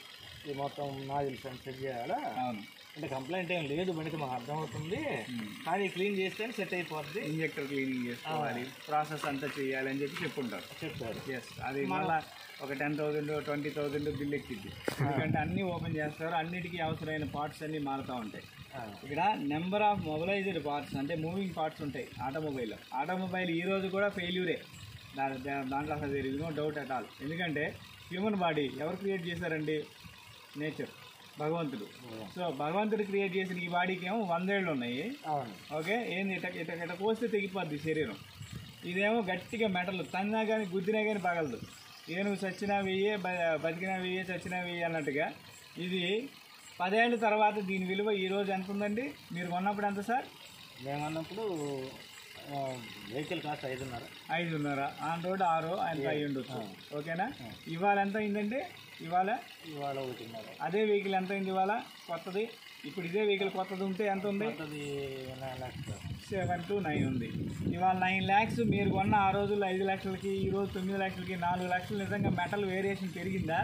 ఈ మొత్తం నాజిల్స్ అని చెక్ చేయాలా అవును అంటే కంప్లైంట్ ఏం లేదు బండికి మాకు అర్థమవుతుంది కానీ క్లీన్ చేస్తే సెట్ అయిపోద్ది ఇంజెక్టర్ క్లీనింగ్ చేసుకోవాలి ప్రాసెస్ అంతా చేయాలి అని చెప్పి చెప్పుంటారు చెప్తారు ఎస్ అది మళ్ళా ఒక ten thousand twenty thousand bill ఎక్కింది ఎందుకంటే అన్ని ఓపెన్ చేస్తారు అన్నిటికీ అవసరమైన పార్ట్స్ అన్ని మారుతూ ఉంటాయి ఆ, ఇక్కడ నెంబర్ ఆఫ్ మొబైలైజ్డ్ పార్ట్స్ అంటే మూవింగ్ పార్ట్స్ ఉంటాయి ఆటోమొబైల్లో ఆటోమొబైల్ ఈ రోజు కూడా ఫెయిల్యూరే దాని దా- దాంట్లో అసలు there is no doubt at all ఎందుకంటే హ్యూమన్ బాడీ ఎవరు క్రియేట్ చేశారండి నేచర్ భగవంతుడు సో భగవంతుడు క్రియేట్ చేసిన ఈ బాడీకి ఏమో వందేళ్ళు ఉన్నాయి అవును ఓకే ఏంది ఇట ఇట ఇట కోస్తే తెగిపోద్ది శరీరం ఇదేమో గట్టిగా మెటల్ తన్నా కానీ గుద్దినా కానీ పగలదు ఏనుగు చచ్చినా వెయ్యే బ- బతికినా వెయ్యే చచ్చినా వెయ్యి అన్నట్టుగా ఇది పదేళ్ళ తర్వాత దీని విలువ ఈ రోజు ఎంత ఉందండి మీరు కొన్నప్పుడు ఎంత సార్ మేము అన్నప్పుడు వెహికల్ కాస్ట్ ఐదున్నర ఐదున్నర ఆన్ రోడ్ ఆరు ఎంత అయి ఉండొచ్చు ఓకేనా ఇవాళ ఎంత అయిందంటే ఇవాళ ఇవాళ ఒకటిన్నర అదే వెహికల్ ఎంత అయింది ఇవాళ కొత్తది ఇప్పుడు ఇదే వెహికల్ కొత్తది ఉంటే ఎంత ఉంది అది nine lakhs seven to nine ఉంది ఇవాళ నైన్ ల్యాక్స్ మీరు కొన్న ఆ రోజుల్లో ఐదు లక్షలకి ఈ రోజు తొమ్మిది లక్షలకి నాలుగు లక్షలు నిజంగా మెటల్ వేరియేషన్ పెరిగిందా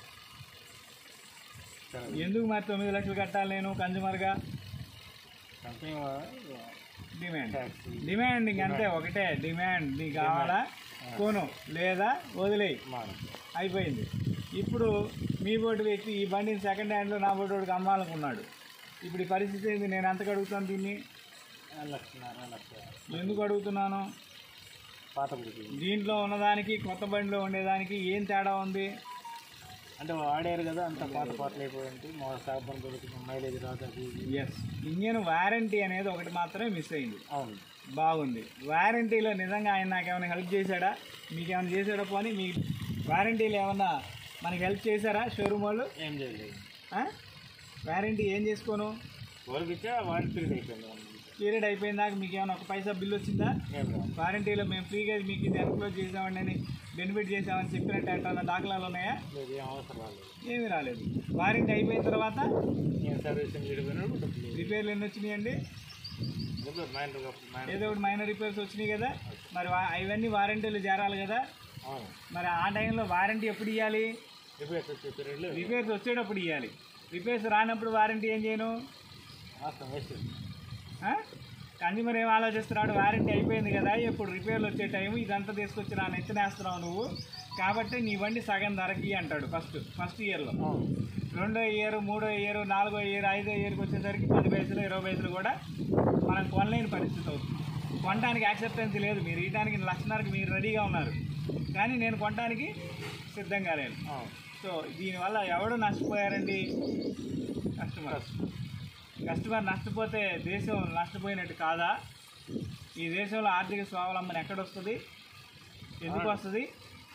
ఎందుకు మరి తొమ్మిది లక్షలు కట్టాలి నేను కన్జ్యూమర్గా సంథింగ్ డిమాండ్ ట్యాక్స్ డిమాండ్ ఇంకంతే ఒకటే డిమాండ్ నీకు కావాలా కొను లేదా వదిలేయి మాను అయిపోయింది ఇప్పుడు మీ బోటు వ్యక్తి ఈ బండిని సెకండ్ హ్యాండ్లో నా బోటుడికి అమ్మాలనుకున్నాడు ఇప్పుడు ఈ పరిస్థితి ఏంది నేను ఎంతకు అడుగుతాను దీన్ని లక్షన్నర లక్ష ఎందుకు అడుగుతున్నాను పాత గుడికి దీంట్లో ఉన్నదానికి కొత్త బండిలో ఉండేదానికి ఏం తేడా ఉంది అంటే వాడారు కదా అంత పాత పాటలు అయిపోయింది మా సాబన్ గుడికి మైలేజ్ రాదు అది ఇది. ఎస్ ఇంజన్ వారంటీ అనేది ఒకటి మాత్రమే మిస్ అయింది అవును బాగుంది వారంటీలో నిజంగా ఆయన నాకు ఏమైనా హెల్ప్ చేశాడా మీకు ఏమైనా చేశాడా పోనీ మీ వారంటీలో ఏమన్నా మనకి హెల్ప్ చేశారా షోరూమ్ వాళ్ళు ఏం చేయలేదు ఆ? వారంటీ ఏం చేసుకోను వాళ్ళకి ఇచ్చా వాడి పీరియడ్ అయిపోయింది వన్ మంత్. పీరియడ్ అయిపోయిందాక మీకు ఏమైనా ఒక పైసా బిల్ వచ్చిందా ఏం రాదు వారంటీలో మేము ఫ్రీగా మీకు ఇది ఎన్క్లోజ్ చేసామండి అని బెనిఫిట్ చేసామని చెప్పినట్టు ఏమన్నా దాఖలాలు ఉన్నాయా లేదు ఏం అవసరం రాలేదు ఏమీ రాలేదు వారంటీ అయిపోయిన తర్వాత నేను సర్వీసింగ్ విడిపోయినప్పుడు డబ్బులు లేదు. రిపేర్లు ఎన్ని వచ్చినాయి అండి డబ్బులు మైండ్ మైండ్ ఏదో ఒకటి మైనర్ రిపేర్స్ వచ్చినాయి కదా మరి వా- అవన్నీ వారంటీలు చేరాలి కదా అవును మరి ఆ టైంలో వారంటీ ఎప్పుడు ఇవ్వాలి రిపేర్స్ వచ్చే పీరియడ్లో రిపేర్స్ వచ్చేటప్పుడు ఇవ్వాలి రిపేర్స్ రానప్పుడు వారంటీ ఏం చేయను మాత్రం వేస్ట్ కన్జ్యూమర్ ఏం ఆలోచిస్తున్నాడు వారంటీ అయిపోయింది కదా ఇప్పుడు రిపేర్లు వచ్చే టైం ఇదంతా తీసుకొచ్చి నా నెచ్చనేస్తున్నావు నువ్వు కాబట్టి నీ బండి సగం ధరకి అంటాడు ఫస్ట్ ఫస్ట్ ఇయర్లో అవును రెండో ఇయర్ మూడో ఇయర్ నాలుగో ఇయర్ ఐదో ఇయర్కి వచ్చేసరికి పది పైసలు ఇరవై పైసలు కూడా మనం కొనలేని పరిస్థితి అవుతుంది కొనడానికి యాక్సెప్టెన్స్ లేదు మీరు ఇయడానికి లక్షన్నరకి మీరు రెడీగా ఉన్నారు కానీ నేను కొనడానికి సిద్ధంగా లేను అవును సో దీనివల్ల ఎవడు నష్టపోయారండి కస్టమర్ కస్టమర్ నష్టపోతే దేశం నష్టపోయినట్టు కాదా ఈ దేశంలో ఆర్థిక స్వావలంబన ఎక్కడొస్తుంది ఎందుకు వస్తుంది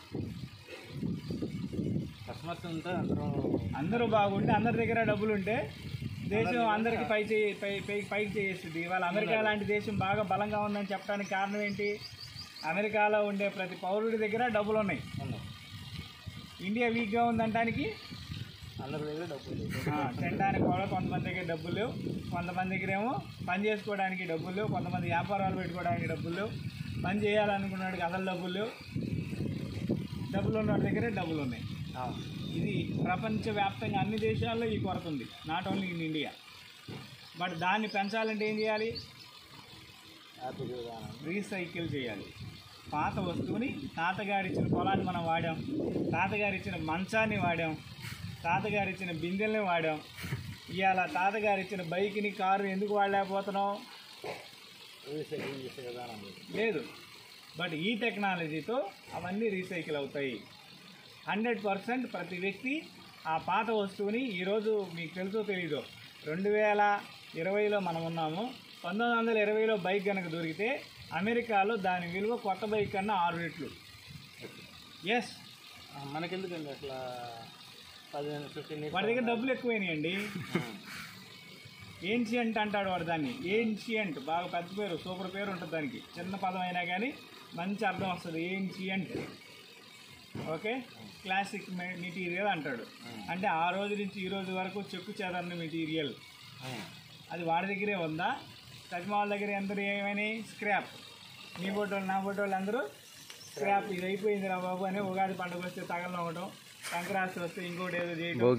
కస్టమర్స్ ఉంటే అందరూ అందరూ బాగుంటే అందరి దగ్గర డబ్బులు ఉంటే దేశం అందరికి పై చేయి పై పై పైకి చేస్తుంది ఇవాళ అమెరికా లాంటి దేశం బాగా బలంగా ఉందని చెప్పడానికి కారణం ఏంటి అమెరికాలో ఉండే ప్రతి పౌరుడి దగ్గర డబ్బులు ఉన్నాయి ఉన్నాయి ఇండియా వీక్గా ఉందంటానికి అందరి దగ్గర డబ్బులు లేదు ఆ, తినడానికి కూడా కొంతమంది దగ్గర డబ్బులు లేవు కొంతమంది దగ్గర ఏమో పని చేసుకోవడానికి డబ్బులు లేవు కొంతమంది వ్యాపారాలు పెట్టుకోవడానికి డబ్బులు లేవు పని చేయాలనుకున్నాడికి అసలు డబ్బులు లేవు డబ్బులు ఉన్న దగ్గరే డబ్బులు ఉన్నాయి అవును ఇది ప్రపంచవ్యాప్తంగా అన్ని దేశాల్లో ఈ కొరత ఉంది not only in India but దాన్ని పెంచాలంటే ఏం చేయాలి ఆర్థిక విధానం రీసైకిల్ చేయాలి పాత వస్తువుని తాతగారు ఇచ్చిన పొలాన్ని మనం వాడాం తాతగారు ఇచ్చిన మంచాన్ని వాడాం తాతగారు ఇచ్చిన బిందెల్ని వాడాం ఇవాళ తాతగారు ఇచ్చిన బైక్ని కారు ఎందుకు వాడలేకపోతున్నాం రీసైక్లింగ్ చేసే విధానం లేదు లేదు బట్ ఈ టెక్నాలజీతో అవన్నీ రీసైకిల్ అవుతాయి హండ్రెడ్ పర్సెంట్ ప్రతి వ్యక్తి ఆ పాత వస్తువుని ఈరోజు మీకు తెలుసో తెలీదో రెండు వేల ఇరవైలో మనం ఉన్నాము పంతొమ్మిది వందల ఇరవైలో బైక్ కనుక దొరికితే అమెరికాలో దాని విలువ కొత్త బైక్ కన్నా ఆరు రెట్లు ఎస్ ఆ, మనకెందుకండి అట్లా పదిహేను ఫిఫ్టీన్ వాడి దగ్గర డబ్బులు ఎక్కువైనాయండి ఏన్షియంట్ అంటాడు వాడు దాన్ని ఏన్షియంట్ బాగా పెద్ద పేరు సూపర్ పేరు ఉంటుంది దానికి చిన్న పదం అయినా కానీ మంచి అర్థం వస్తుంది ఏన్షియంట్ ఓకే క్లాసిక్ మెటీరియల్ అంటాడు అంటే ఆ రోజు నుంచి ఈ రోజు వరకు చెక్కు చెదరని మెటీరియల్ అది వాడి దగ్గరే ఉందా తజ్మాల్ దగ్గర అందరూ ఏమని స్క్రాప్ నీ ఫోటోలు నా ఫోటోలు అందరూ స్క్రాప్ ఇది అయిపోయింది రా బాబు అని ఉగాది పండుగ వస్తే తగలనవ్వడం సంక్రాంతి వస్తే ఇంకోటి ఏదో చేయడం భోగి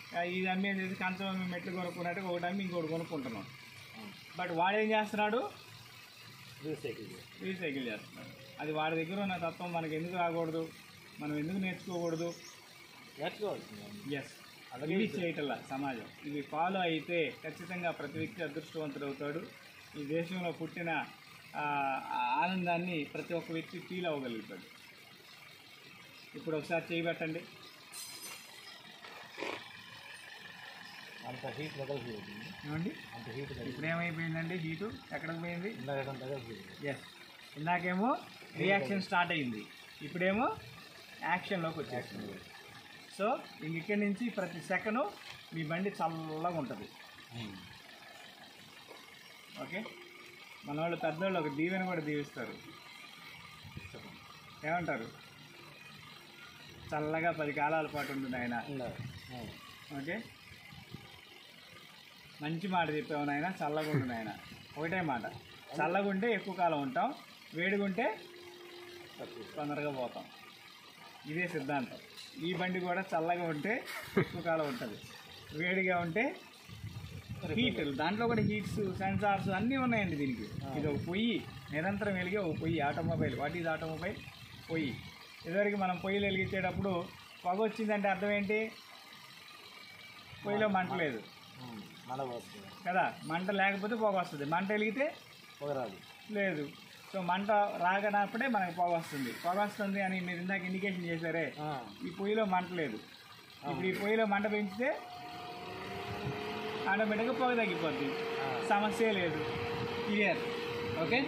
ఆ, ఇది అమ్మేసి కంచం అమ్మి మెట్లు కొనుక్కున్నట్టు ఒకటి అమ్మి ఇంకోటి కొనుక్కుంటున్నాం బట్ వాడు ఏం చేస్తున్నాడు రీసైకిల్ రీసైకిల్ చేస్తున్నాడు అది వాడి దగ్గర ఉన్న తత్వం మనకి ఎందుకు రాకూడదు మనం ఎందుకు నేర్చుకోకూడదు నేర్చుకోవాల్సింది ఎస్ ఇవి చేయటల్లా సమాజం ఇవి ఫాలో అయితే ఖచ్చితంగా ప్రతి వ్యక్తి అదృష్టవంతుడు అవుతాడు ఈ దేశంలో పుట్టిన ఆ, ఆ ఆనందాన్ని ప్రతి ఒక్క వ్యక్తి ఫీల్ అవ్వగలుగుతాడు ఇప్పుడు ఒకసారి చేయబెట్టండి అంత హీట్ తగలిపోయింది ఏమండి అంత హీట్ ఇప్పుడు ఏమైపోయిందండి హీటు ఎక్కడికి పోయింది ఇందాక తగలిపోయింది ఎస్ ఇందాకేమో రియాక్షన్ స్టార్ట్ అయింది ఇప్పుడేమో యాక్షన్లోకి వచ్చేస్తుంది సో ఇంక ఇక్కడి నుంచి ప్రతి సెకండ్ మీ బండి చల్లగా ఉంటుంది ఓకే మన వాళ్ళు పెద్దవాళ్ళు ఒక దీవెన కూడా దీవిస్తారు ఏమంటారు చల్లగా పది కాలాల పాటు ఉంటుంది ఆయన ఓకే మంచి మాట చెప్పావు నాయన చల్లగా ఉండు నాయన ఒకటే మాట చల్లగా ఉంటే ఎక్కువ కాలం ఉంటాం వేడిగా ఉంటే తొందరగా పోతాం ఇదే సిద్ధాంతం ఈ బండి కూడా చల్లగా ఉంటే ఎక్కువ కాలం ఉంటుంది వేడిగా ఉంటే హీట్ దాంట్లో కూడా హీట్స్ సెన్సార్స్ అన్నీ ఉన్నాయండి దీనికి ఇది ఒక పొయ్యి నిరంతరం వెలిగే ఒక పొయ్యి ఆటోమొబైల్ వాట్ ఈజ్ ఆటోమొబైల్ పొయ్యి ఇదివరకు మనం పొయ్యిలు వెలిగించేటప్పుడు పొగ వచ్చిందంటే అర్థం ఏంటి పొయ్యిలో మంట లేదు మన వస్తుంది కదా మంట లేకపోతే పొగ వస్తుంది మంట వెలిగితే పొగరాదు లేదు సో మంట రాగనప్పుడే మనకు పొగ వస్తుంది పొగ వస్తుంది అని మీరు ఇందాక ఇండికేషన్ చేశారే ఈ పొయ్యిలో మంట లేదు ఇప్పుడు ఈ పొయ్యిలో మంట పెంచితే ఆటోమేటిక్గా పొగ తగ్గిపోద్ది సమస్య లేదు క్లియర్ ఓకే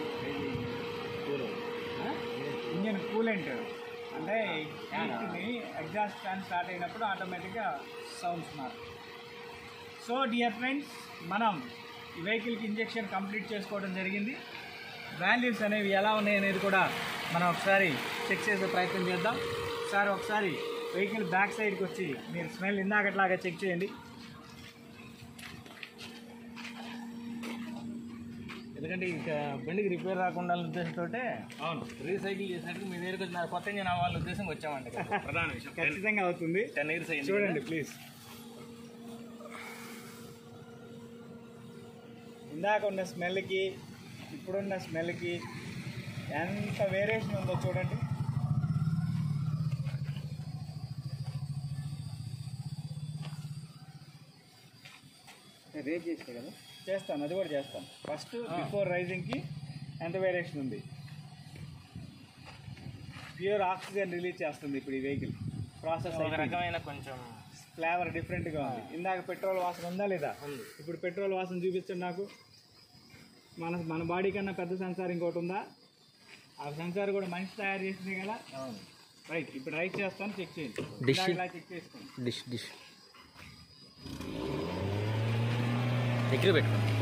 ఇంజన్ కూలెంట్ అంటే హీట్ని ఎగ్జాస్ట్ ఫ్యాన్ స్టార్ట్ అయినప్పుడు ఆటోమేటిక్గా సౌండ్స్ మారు సో డియర్ ఫ్రెండ్స్ మనం ఈ వెహికల్కి ఇంజెక్షన్ కంప్లీట్ చేసుకోవడం జరిగింది వాల్యూస్ అనేవి ఎలా ఉన్నాయి అనేది కూడా మనం ఒకసారి చెక్ చేసే ప్రయత్నం చేద్దాం సార్ ఒకసారి వెహికల్ బ్యాక్ సైడ్కి వచ్చి మీరు స్మెల్ ఇందాకట్లాగా చెక్ చేయండి ఎందుకంటే ఇంకా బండికి రిపేర్ రాకుండా ఉద్దేశంతో అవును రీసైకిల్ చేసినట్టు మీ దగ్గరికి వచ్చిన కొత్త ఇంజిన్ అవ్వాలనే ఉద్దేశం వచ్చామండి ఇక్కడ. ప్రధాన విషయం ఖచ్చితంగా అవుతుంది టెన్ ఇయర్స్ అయింది చూడండి ప్లీజ్ ఇందాక ఉన్న స్మెల్కి ఇప్పుడున్న స్మెల్కి ఎంత వేరియేషన్ ఉందో చూడండి రేట్ చేస్తే కదా చేస్తాను అది కూడా చేస్తాను ఫస్ట్ బిఫోర్ రైజింగ్కి ఎంత వేరియేషన్ ఉంది ప్యూర్ ఆక్సిజన్ రిలీజ్ చేస్తుంది ఇప్పుడు ఈ వెహికల్ ప్రాసెస్ ఒక రకమైన కొంచెం ఫ్లేవర్ డిఫరెంట్గా ఉంది ఇందాక పెట్రోల్ వాసన ఉందా లేదా ఉంది. ఇప్పుడు పెట్రోల్ వాసన చూపించండి నాకు మన మన బాడీ కన్నా పెద్ద సెన్సార్ ఇంకోటి ఉందా ఆ సెన్సార్ కూడా మనిషి తయారు చేసింది కదా అవును రైట్ ఇప్పుడు రైట్ చేస్తాను చెక్ చేయండి Dish. ఇందాక ఇలా చెక్ చేసుకోండి డిష్ డిష్ దగ్గర పెట్టుకోండి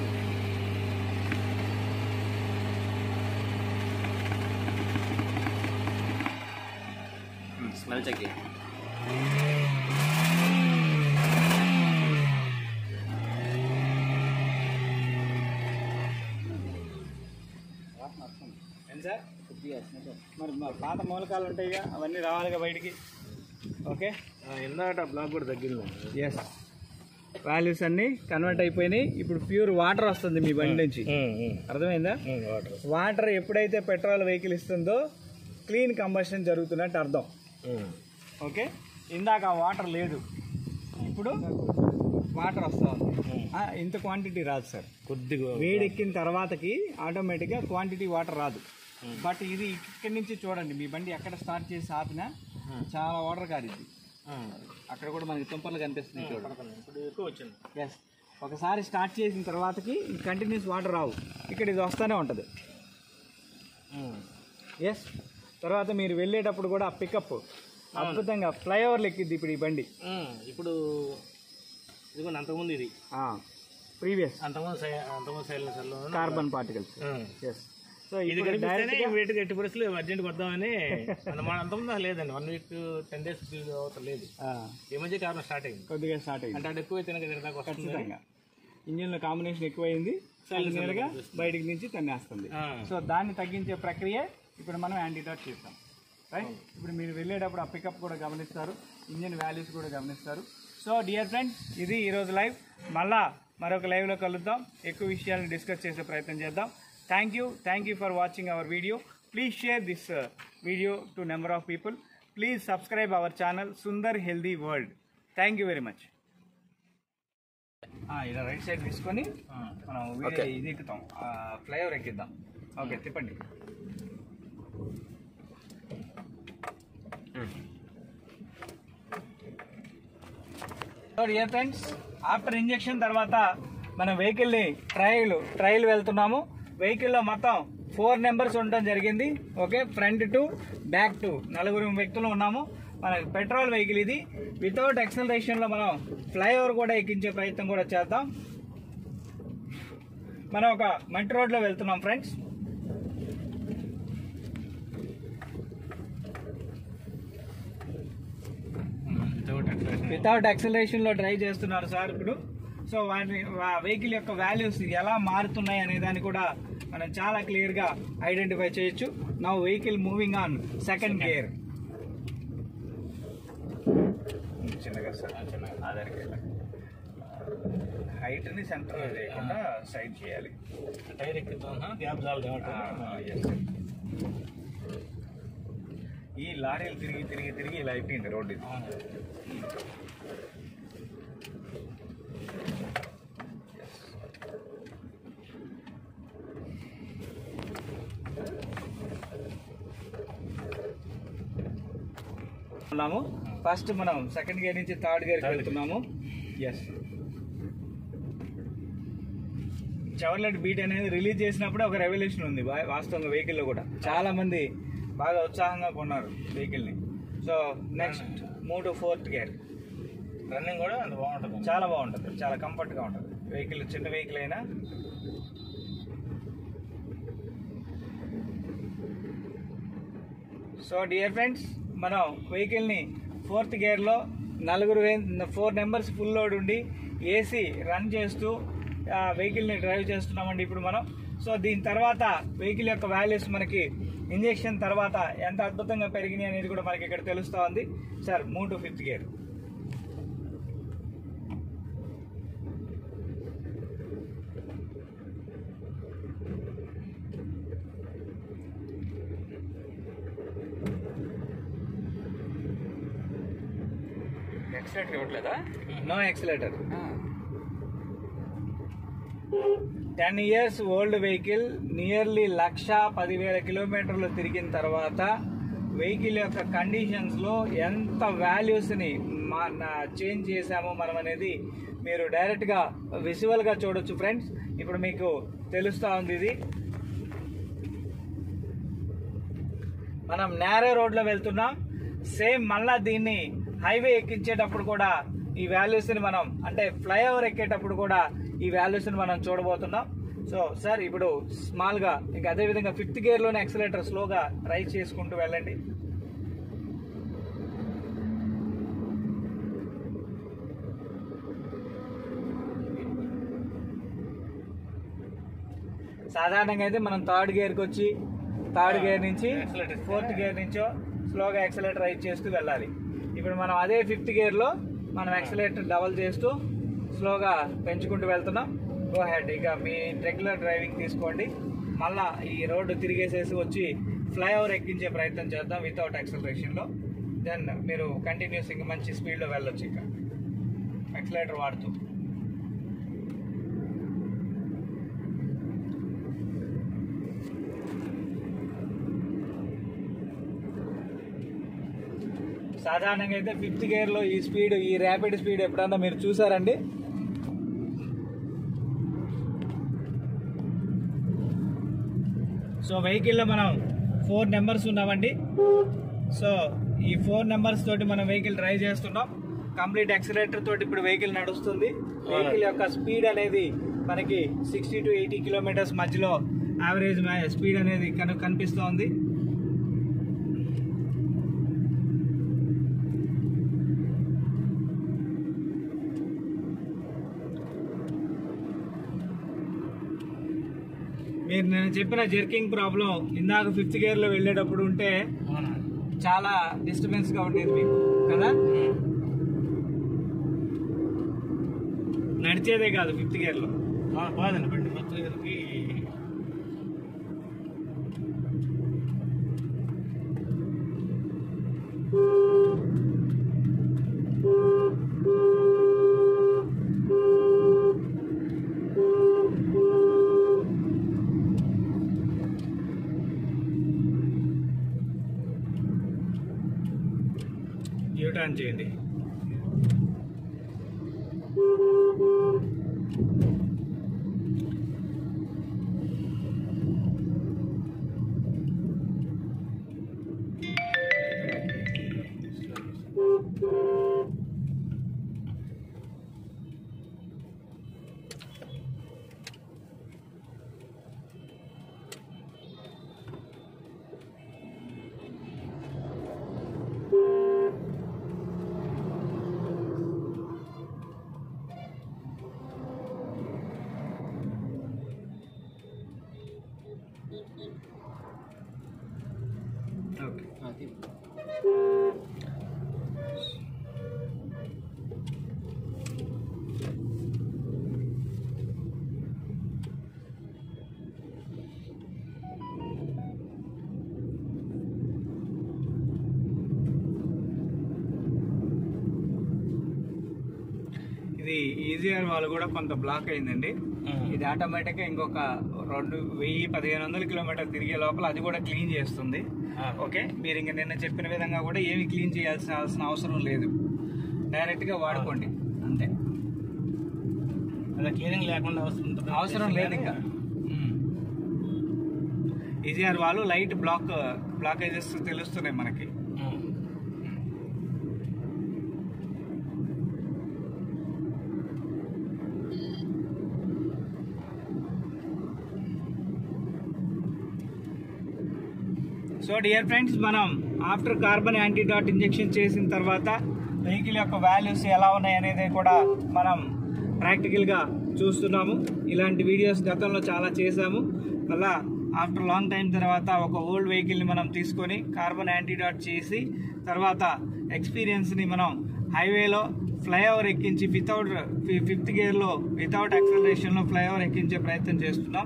స్మెల్ చెక్ చేయండి ఏం సార్ మరి మా పాత మూలకాలు ఉంటాయిగా అవన్నీ రావాలిగా బయటికి ఓకే ఇందాక బ్లాక్ కూడా తగ్గింది ఎస్ వాల్యూస్ అన్నీ కన్వర్ట్ అయిపోయినాయి ఇప్పుడు ప్యూర్ వాటర్ వస్తుంది మీ బండి నుంచి అర్థమైందా వాటర్ వాటర్ ఎప్పుడైతే పెట్రోల్ వెహికల్ ఇస్తుందో క్లీన్ కంబషన్ జరుగుతున్నట్టు అర్థం ఓకే ఇందాక ఆ వాటర్ లేదు ఇప్పుడు వాటర్ వస్తూ ఉంది ఆ, ఇంత క్వాంటిటీ రాదు సార్ కొద్దిగా వేడెక్కిన తర్వాతకి ఆటోమేటిక్గా క్వాంటిటీ వాటర్ రాదు బట్ ఇది ఇక్కడి నుంచి చూడండి మీ బండి ఎక్కడ స్టార్ట్ చేసి ఆపినా చాలా వాటర్ కారిద్ది అక్కడ కూడా మనకి తుంపర్లు కనిపిస్తుంది చూడండి ఇప్పుడు ఎక్కువ వచ్చింది ఎస్ ఒకసారి స్టార్ట్ చేసిన తర్వాతకి కంటిన్యూస్ వాటర్ రావు ఇక్కడ ఇది వస్తూనే ఉంటుంది ఎస్ తర్వాత మీరు వెళ్ళేటప్పుడు కూడా పికప్ అద్భుతంగా ఫ్లైఓవర్లు ఎక్కిద్ది ఇప్పుడు ఈ బండి ఇప్పుడు ఇదిగోండి అంతకుముందు ఇది ప్రీవియస్ అంతకుముందు సై- అంతకుముందు సైలెన్సర్లో కార్బన్ పార్టికల్స్ ఎస్ సో ఇది ఇప్పుడు కనిపిస్తేనే డైరెక్ట్ ఇమీడియట్గా ఎట్టి పరిస్థితులు అర్జెంట్గా వద్దామని మన మన అంతకుముందు అసలు లేదండి వన్ వీక్ టెన్ డేస్ అవతల లేదు ఈ మధ్య కారణం స్టార్ట్ అయింది కొద్దిగా స్టార్ట్ అయింది అంటే అది ఎక్కువ తినక తినక వస్తుంది ఖచ్చితంగా ఇంజిన్లో కాంబినేషన్ ఎక్కువైంది నేరుగా బయటికి నుంచి తన్నేస్తుంది ఆ. సో దాన్ని తగ్గించే ప్రక్రియ ఇప్పుడు మనం యాంటీడోట్ చేస్తాం రైట్ ఇప్పుడు మీరు వెళ్ళేటప్పుడు ఆ పికప్ కూడా గమనిస్తారు ఇంజిన్ వాల్యూస్ కూడా గమనిస్తారు సో సో డియర్ ఫ్రెండ్స్ ఇది ఈరోజు లైవ్ మళ్ళా మరొక లైవ్లో కలుద్దాం ఎక్కువ విషయాలను డిస్కస్ చేసే ప్రయత్నం చేద్దాం thank you thank you for watching our video please share this video to number of people please subscribe our channel Sundar healthy world thank you very much ఇలా రైట్ సైడ్ తీసుకొని మనం వీడియో ఇది ఎక్కుతాం ఫ్లైఓవర్ ఎక్కిద్దాం okay తిప్పండి so dear friends after injection తర్వాత మన వెహికల్ని ట్రయల్ ట్రయల్ వెళ్తున్నాము వెహికల్లో మొత్తం ఫోర్ నెంబర్స్ ఉండడం జరిగింది okay front to back to నలుగురు వ్యక్తులు ఉన్నాము మన పెట్రోల్ వెహికల్ ఇది వితౌట్ ఎక్సలరేషన్లో మనం ఫ్లైఓవర్ కూడా ఎక్కించే ప్రయత్నం కూడా చేద్దాం మనం ఒక మంచి రోడ్లో వెళ్తున్నాం ఫ్రెండ్స్ వితౌట్ యాక్సలరేషన్ లో డ్రైవ్ చేస్తున్నారు సార్ ఇప్పుడు సో వాటి వెహికల్ యొక్క వాల్యూస్ ఎలా మారుతున్నాయి అనే దాన్ని కూడా మనం చాలా క్లియర్ గా ఐడెంటిఫై చేయొచ్చు నా vehicle moving on second gear చిన్నగా సార్ ఆధార్కి హైట్ ని సెంటర్ చేయకుండా సైడ్ చేయాలి టైర్ ఎక్కుతాం గ్యాప్ చాలు yes, sir. ఈ లారీలు తిరిగి తిరిగి తిరిగి ఇలా అయిపోయింది రోడ్డు ఇది ఉన్నాము ఫస్ట్ మనం సెకండ్ గేర్ నుంచి థర్డ్ గేర్ వెళ్తున్నాము ఎస్ చవర్లెట్ బీట్ అనేది రిలీజ్ చేసినప్పుడు ఒక రెవల్యూషన్ ఉంది వా- వాస్తవంగా వెహికల్లో కూడా చాలా మంది బాగా ఉత్సాహంగా కొన్నారు వెహికల్ని సో నెక్స్ట్ మూడు ఫోర్త్ గేర్ రన్నింగ్ కూడా అంత బాగుంటుంది చాలా బాగుంటుంది చాలా కంఫర్ట్గా ఉంటుంది వెహికల్ చిన్న వెహికల్ అయినా సో డియర్ ఫ్రెండ్స్ మనం వెహికల్ని ఫోర్త్ గేర్లో నలుగురు ఫోర్ నెంబర్స్ ఫుల్ లోడ్ ఉండి ఏసీ రన్ చేస్తూ ఆ వెహికల్ని డ్రైవ్ చేస్తున్నామండి ఇప్పుడు మనం సో దీని తర్వాత వెహికల్ యొక్క వాల్యూస్ మనకి ఇంజెక్షన్ తర్వాత ఎంత అద్భుతంగా పెరిగినాయి అనేది కూడా మనకి ఇక్కడ తెలుస్తూ ఉంది sir move to fifth gear excellent ఇవ్వట్లేదా no accelerator ten years old vehicle nearly lakh పదివేల కిలోమీటర్లు తిరిగిన తర్వాత వెహికల్ యొక్క కండిషన్స్లో ఎంత వాల్యూస్ని మా చేంజ్ చేశామో మనం అనేది మీరు డైరెక్ట్గా విజువల్గా చూడొచ్చు ఫ్రెండ్స్ ఇప్పుడు మీకు తెలుస్తూ ఉంది ఇది మనం నేరో రోడ్లో వెళ్తున్నాం సేమ్ మళ్ళా దీన్ని హైవే ఎక్కించేటప్పుడు కూడా ఈ వాల్యూస్ని మనం అంటే ఫ్లైఓవర్ ఎక్కేటప్పుడు కూడా ఈ వాల్యూస్ని మనం చూడబోతున్నాం సో సార్ ఇప్పుడు స్మాల్గా ఇంకా అదేవిధంగా ఫిఫ్త్ గేర్లోనే ఎక్సలేటర్ స్లోగా రైజ్ చేసుకుంటూ వెళ్ళండి సాధారణంగా అయితే మనం థర్డ్ గేర్కి వచ్చి థర్డ్ గేర్ నుంచి ఫోర్త్ గేర్ నుంచో స్లోగా ఎక్సలేటర్ రైజ్ చేస్తూ వెళ్ళాలి ఇప్పుడు మనం అదే ఫిఫ్త్ గేర్లో మనం ఎక్సలేటర్ డబల్ చేస్తూ స్లోగా పెంచుకుంటూ వెళ్తున్నాం గో హెడ్ ఇక మీ రెగ్యులర్ డ్రైవింగ్ తీసుకోండి మళ్ళా ఈ రోడ్డు తిరిగేసేసి వచ్చి ఫ్లైఓవర్ ఎక్కించే ప్రయత్నం చేద్దాం వితౌట్ ఎక్సలరేషన్లో దెన్ మీరు కంటిన్యూస్ ఇంకా మంచి స్పీడ్లో వెళ్ళొచ్చు ఇక ఎక్సలేటర్ వాడుతూ సాధారణంగా అయితే ఫిఫ్త్ గేర్లో ఈ స్పీడ్ ఈ ర్యాపిడ్ స్పీడ్ ఎప్పుడన్నా మీరు చూసారండి సో వెహికల్లో మనం ఫోర్ నెంబర్స్ ఉన్నామండి సో ఈ ఫోర్ నెంబర్స్ తోటి మనం వెహికల్ డ్రైవ్ చేస్తున్నాం కంప్లీట్ ఎక్సలేటర్ తోటి ఇప్పుడు వెహికల్ నడుస్తుంది వెహికల్ యొక్క స్పీడ్ అనేది మనకి సిక్స్టీ టు ఎయిటీ కిలోమీటర్స్ మధ్యలో యావరేజ్ స్పీడ్ అనేది కను కనిపిస్తోంది మీరు నేను చెప్పిన జర్కింగ్ ప్రాబ్లం ఇందాక ఫిఫ్త్ గేర్ లో వెళ్ళేటప్పుడు ఉంటే చాలా డిస్టర్బెన్స్ గా ఉండేది మీకు కదా నడిచేదే కాదు ఫిఫ్త్ గేర్లో బాగుందండి బండి మొత్తం ఇద్దరికి యూటర్న్ చేయండి ఓకే ఇది ఈజీఆర్ వాళ్ళు కూడా కొంత బ్లాక్ అయిందండి ఇది ఆటోమేటిక్గా ఇంకొక రెండు వెయ్యి పదిహేను వందల కిలోమీటర్ తిరిగే లోపల అది కూడా క్లీన్ చేస్తుంది ఓకే మీరు ఇంక నిన్న చెప్పిన విధంగా కూడా ఏమి క్లీన్ చేయాల్సిన అవసరం అవసరం లేదు డైరెక్ట్గా వాడుకోండి అంతే అదే క్లీనింగ్ లేకుండా అవసరం అవసరం లేదు ఇంకా ఈజీఆర్ వాళ్ళు లైట్ బ్లాక్ బ్లాకేజెస్ తెలుస్తున్నాయి మనకి సో డియర్ ఫ్రెండ్స్ మనం ఆఫ్టర్ కార్బన్ యాంటీడాట్ ఇంజెక్షన్ చేసిన తర్వాత వెహికల్ యొక్క వాల్యూస్ ఎలా ఉన్నాయి అనేది కూడా మనం ప్రాక్టికల్గా చూస్తున్నాము ఇలాంటి వీడియోస్ గతంలో చాలా చేశాము మళ్ళా ఆఫ్టర్ లాంగ్ టైం తర్వాత ఒక ఓల్డ్ వెహికల్ని మనం తీసుకొని కార్బన్ యాంటీడాట్ చేసి తర్వాత ఎక్స్పీరియన్స్ని మనం హైవేలో ఫ్లైఓవర్ ఎక్కించి వితౌట్ ఫిఫ్త్ గేర్లో వితౌట్ యాక్సలరేషన్లో ఫ్లైఓవర్ ఎక్కించే ప్రయత్నం చేస్తున్నాం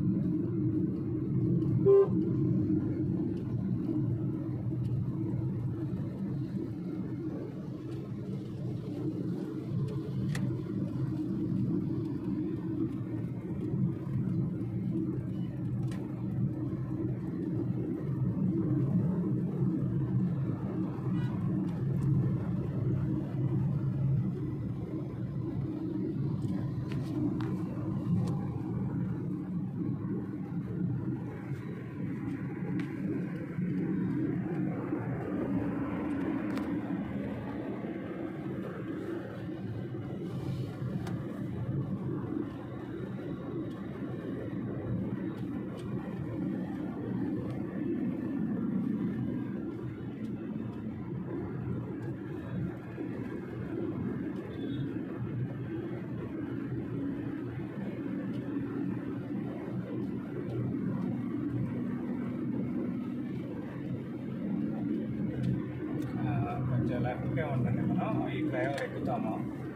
ఆ, కొంచెం లెఫ్ట్గా ఉండండి మనం ఈ డ్రైవర్ ఎక్కుతాము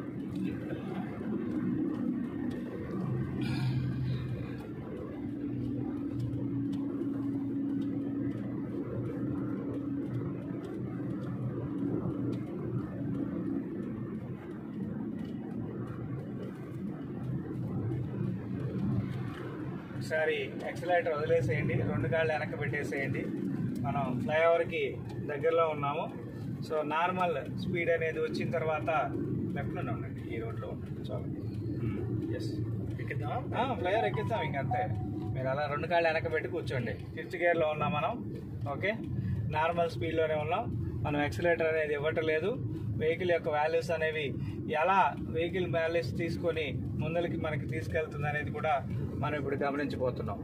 ఒకసారి ఎక్సలైటర్ వదిలేసేయండి రెండు కాళ్ళు వెనక్కి పెట్టేసేయండి మనం ఫ్లైఓవర్కి దగ్గరలో ఉన్నాము సో నార్మల్ స్పీడ్ అనేది వచ్చిన తర్వాత లెఫ్ట్లోనే ఉండండి ఈ రోడ్లో ఉండండి చాలు ఎస్ ఎక్కిద్దామా ఫ్లైఓవర్ ఎక్కిస్తాం ఇంక అంతే మీరు అలా రెండు కాళ్ళు వెనక పెట్టి కూర్చోండి ఫిఫ్త్ గేర్లో ఉన్నాం మనం ఓకే నార్మల్ స్పీడ్లోనే ఉన్నాం మనం ఎక్సలేటర్ అనేది ఇవ్వటం లేదు వెహికల్ యొక్క వాల్యూస్ అనేవి ఎలా వెహికల్ వాల్యూస్ తీసుకొని ముందరికి మనకి తీసుకెళ్తుంది అనేది కూడా మనం ఇప్పుడు గమనించబోతున్నాం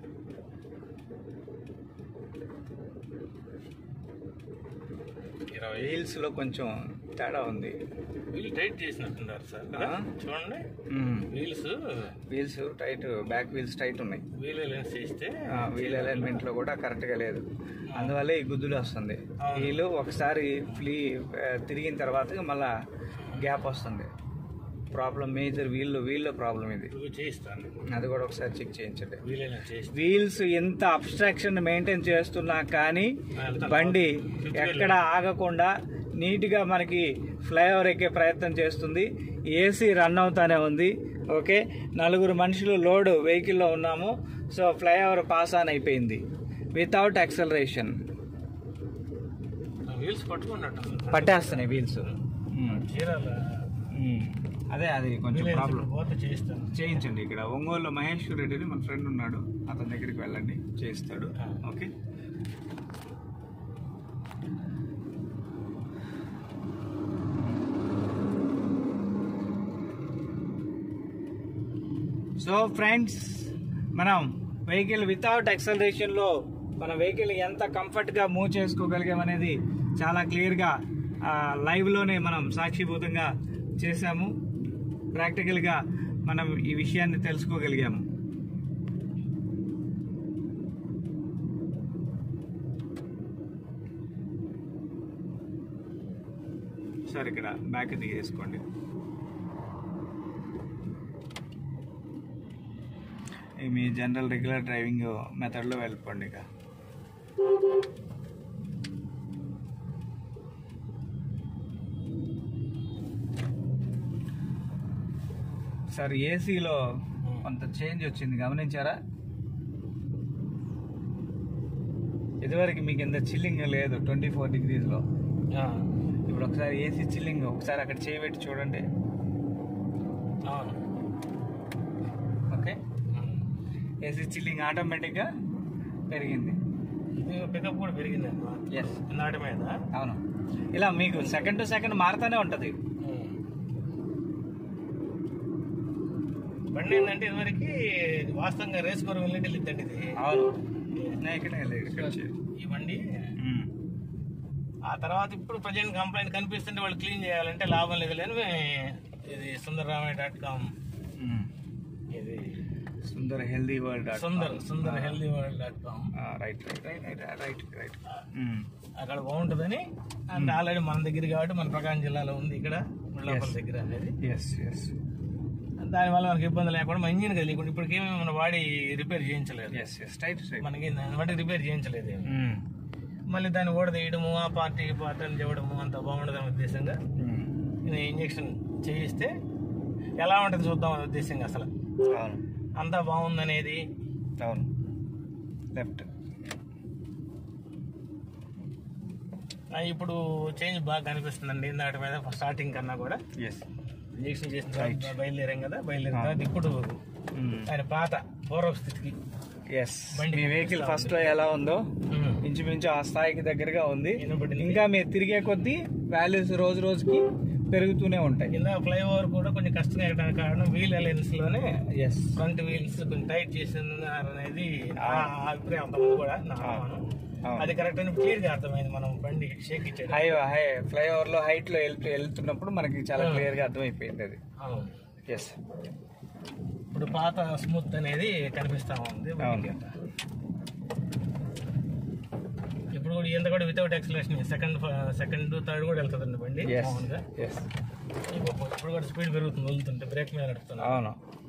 ఇరవై వీల్స్లో కొంచెం తేడా ఉంది వీల్ టైట్ చేసినట్టున్నారు సార్ ఆ? చూడండి మ్మ్. Wheels wheels tight back wheels tight ఉన్నాయి వీల్ లెన్స్ చేస్తే ఆ, వీల్ అలైన్మెంట్ లో కూడా కరెక్ట్ గా లేదు అందువల్ల ఈ గుద్దులు వస్తుంది వీళ్ళు ఒకసారి ఫ్లీ ఆ, తిరిగిన తర్వాత మళ్ళా గ్యాప్ వస్తుంది ప్రాబ్లం మేజర్ వీల్ వీల్లో ప్రాబ్లం ఇది ఇవి చేయిస్తాను అది కూడా ఒకసారి చెక్ చేయించండి వీల్ లెన్స్ చేసి వీల్స్ ఎంత అబ్స్ట్రాక్షన్ మెయింటైన్ చేస్తున్నా కానీ బండి ఎక్కడ ఆగకుండా నీట్గా మనకి ఫ్లైఓవర్ ఎక్కే ప్రయత్నం చేస్తుంది ఏసీ రన్ అవుతానే ఉంది ఓకే నలుగురు మనుషులు లోడ్ వెహికల్లో ఉన్నాము సో ఫ్లైఓవర్ పాస్ ఆన్ అయిపోయింది వితౌట్ యాక్సలరేషన్ వీల్స్ పట్టుకున్నట్టు పట్టేస్తున్నాయి వీల్స్ చీరాల అదే అది కొంచెం ప్రాబ్లం పోతే చేయిస్తాను చేయించండి ఇక్కడ ఒంగోలులో మహేశ్వర్ రెడ్డి అని మన ఫ్రెండ్ ఉన్నాడు అతని దగ్గరికి వెళ్ళండి చేయిస్తాడు ఓకే సో ఫ్రెండ్స్ మనం వెహికల్ వితౌట్ యాక్సలరేషన్లో మన వెహికల్ ఎంత కంఫర్ట్గా మూవ్ చేసుకోగలిగామనేది చాలా క్లియర్గా లైవ్లోనే మనం సాక్షిభూతంగా చేశాము ప్రాక్టికల్గా మనం ఈ విషయాన్ని తెలుసుకోగలిగాము సార్ ఇక్కడ బ్యాక్ దిగేసుకోండి ఈ మీ జనరల్ రెగ్యులర్ డ్రైవింగ్ మెథడ్లో వెళ్ళిపోండి ఇక సార్ ఏసీలో కొంత చేంజ్ వచ్చింది గమనించారా ఇదివరకు మీకు ఇంత చిల్లింగ్ లేదు ట్వంటీ ఫోర్ డిగ్రీస్లో ఇప్పుడు ఒకసారి ఏసీ చిల్లింగ్ ఒకసారి అక్కడ చేయబెట్టి చూడండి అవును ఓకే ఏసీ చిల్లింగ్ ఆటోమేటిక్గా పెరిగింది ఇది పికప్ కూడా పెరిగింది ఎస్ నాటి మీద అవును ఇలా మీకు సెకండ్ టు సెకండ్ మారుతూనే ఉంటుంది బండి ఏంటంటే ఇదివరకు వాస్తవంగా రేస్ కోర్ వెళ్ళి వెళ్ళిద్దండి ఇది అవును నేను ఇక్కడ లేదు, ఇక్కడ వచ్చేది. ఈ బండి మ్మ్. ఆ తర్వాత ఇప్పుడు ప్రజెంట్ కంప్లైంట్ కనిపిస్తుంటే వాళ్ళు క్లీన్ చేయాలంటే లాభం లేదు లేని ఇది సుందరరామయ్య డాట్ కామ్ మ్మ్. ఇది Sundar healthy world Sundar Sundar healthy world dot com right right right right right అక్కడ బాగుంటుందని అండ్ ఆల్రెడీ మన దగ్గర కాబట్టి మన ప్రకాశం జిల్లాలో ఉంది ఇక్కడ ముళ్ళాపల్లి Yes. దగ్గర అనేది ఎస్ ఎస్ దానివల్ల మనకి ఇబ్బంది లేకుండా మన ఇంజిన్ కదా ఇప్పుడు ఇప్పటికేమీ మన బాడీ రిపేర్ చేయించలేదు ఎస్ ఎస్ రైట్ రైట్ మనకి దాని బట్టి రిపేర్ చేయించలేదు ఏమీ. మళ్ళీ దాన్ని ఓడ తీయడము ఆ పార్టీ ఈ పార్టీ అని చెప్పడము అంత బాగుండదని ఉద్దేశంగా ఇది ఇంజక్షన్ చేయిస్తే ఎలా ఉంటుంది చూద్దాం అనే ఉద్దేశంగా అసలు అవును అంతా బాగుందనేది అవును లెఫ్ట్ ఆ, ఇప్పుడు చేంజ్ బాగా కనిపిస్తుందండి ఇందాటి మీద స్టార్టింగ్ కన్నా కూడా ఎస్ ఇంజక్షన్ చేసిన తర్వాత బయలుదేరాం కదా బయలుదేరిన తర్వాత ఇప్పుడు ఆయన పాత పూర్వ స్థితికి ఎస్ బండి మీ వెహికల్ ఫస్ట్ లో ఎలా ఉందో ఉమ్. ఇంచుమించు ఆ స్థాయికి దగ్గరగా ఉంది వినపడింది. ఇంకా మీరు తిరిగే కొద్దీ వాల్యూస్ రోజు రోజుకి పెరుగుతూనే ఉంటాయి కింద ఫ్లైఓవర్ కూడా కొంచెం కష్టంగా ఎక్కడానికి కారణం వీల్ అలయన్స్ లోనే ఎస్ ఫ్రంట్ వీల్స్ కొంచెం టైట్ చేస్తున్నారు అనేది ఆ అభిప్రాయం అంతమంది కూడా నా అనుమానం. అవును. అది కరెక్ట్ అని క్లియర్ గా అర్థమైంది మనం బండి షేక్ ఇచ్చేది హై హై ఫ్లైఓవర్ లో హైట్ లో వెళ్తూ వెళ్తున్నప్పుడు మనకి చాలా క్లియర్ గా అర్థమైపోయింది అది అవును. ఎస్ ఇప్పుడు పాత స్మూత్ అనేది కనిపిస్తా ఉంది అవును. ఇప్పుడు కూడా ఎంత కూడా without acceleration second second third కూడా వెళ్తుందండి బండి ఎస్ మామూలుగా ఎస్ ఇప్పుడు ఇప్పుడు కూడా స్పీడ్ పెరుగుతుంది వదులుతుంటే బ్రేక్ మీద నడుపుతున్నా అవును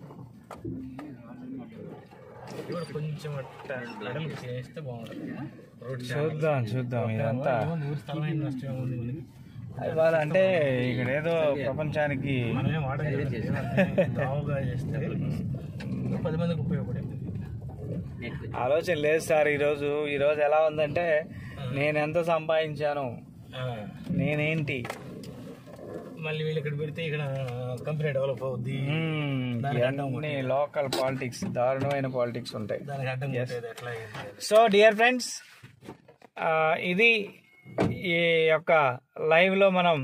ఇది కూడా కొంచెం మెడల్ చేస్తే బాగుంటుంది రోడ్ చూద్దాం చూద్దాం ఇదంతా ఊరి స్థలమైన నష్టం ఏముంది మనకి ఇవాళ అంటే ఇక్కడ ఏదో ప్రపంచానికి మనమే వాడగలిగితే దావుగా చేస్తే పది మందికి ఉపయోగపడేది ఆలోచన లేదు సార్ ఈరోజు ఈరోజు ఎలా ఉందంటే నేను ఎంత సంపాదించాను ఆ, నేనేంటి మళ్ళీ వీళ్ళు ఇక్కడ పెడితే ఇక్కడ కంపెనీ డెవలప్ అవుద్ది మ్మ్, దానికి అడ్డం ఇవన్నీ లోకల్ పాలిటిక్స్ దారుణమైన పాలిటిక్స్ ఉంటాయి దానికి అడ్డం కొట్టేది ఎట్లా అయింది? సో డియర్ ఫ్రెండ్స్ ఇది ఈ యొక్క లైవ్లో మనం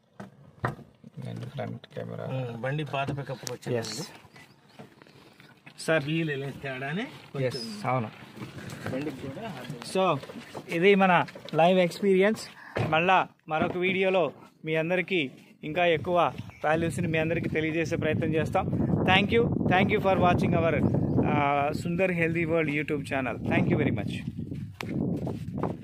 ఫ్రంట్ కెమెరా ఉమ్, బండి పాత పికప్ వచ్చింది ఎస్ సార్ వీలు వెళ్ళిన తేడానే కొంచెం అవును బండికి కూడా సో ఇది మన లైవ్ ఎక్స్పీరియన్స్ మళ్ళా మరొక వీడియోలో మీ అందరికీ ఇంకా ఎక్కువ వాల్యూస్ని మీ అందరికీ తెలియజేసే ప్రయత్నం చేస్తాం thank you thank you for watching our Sundar healthy world YouTube channel thank you very much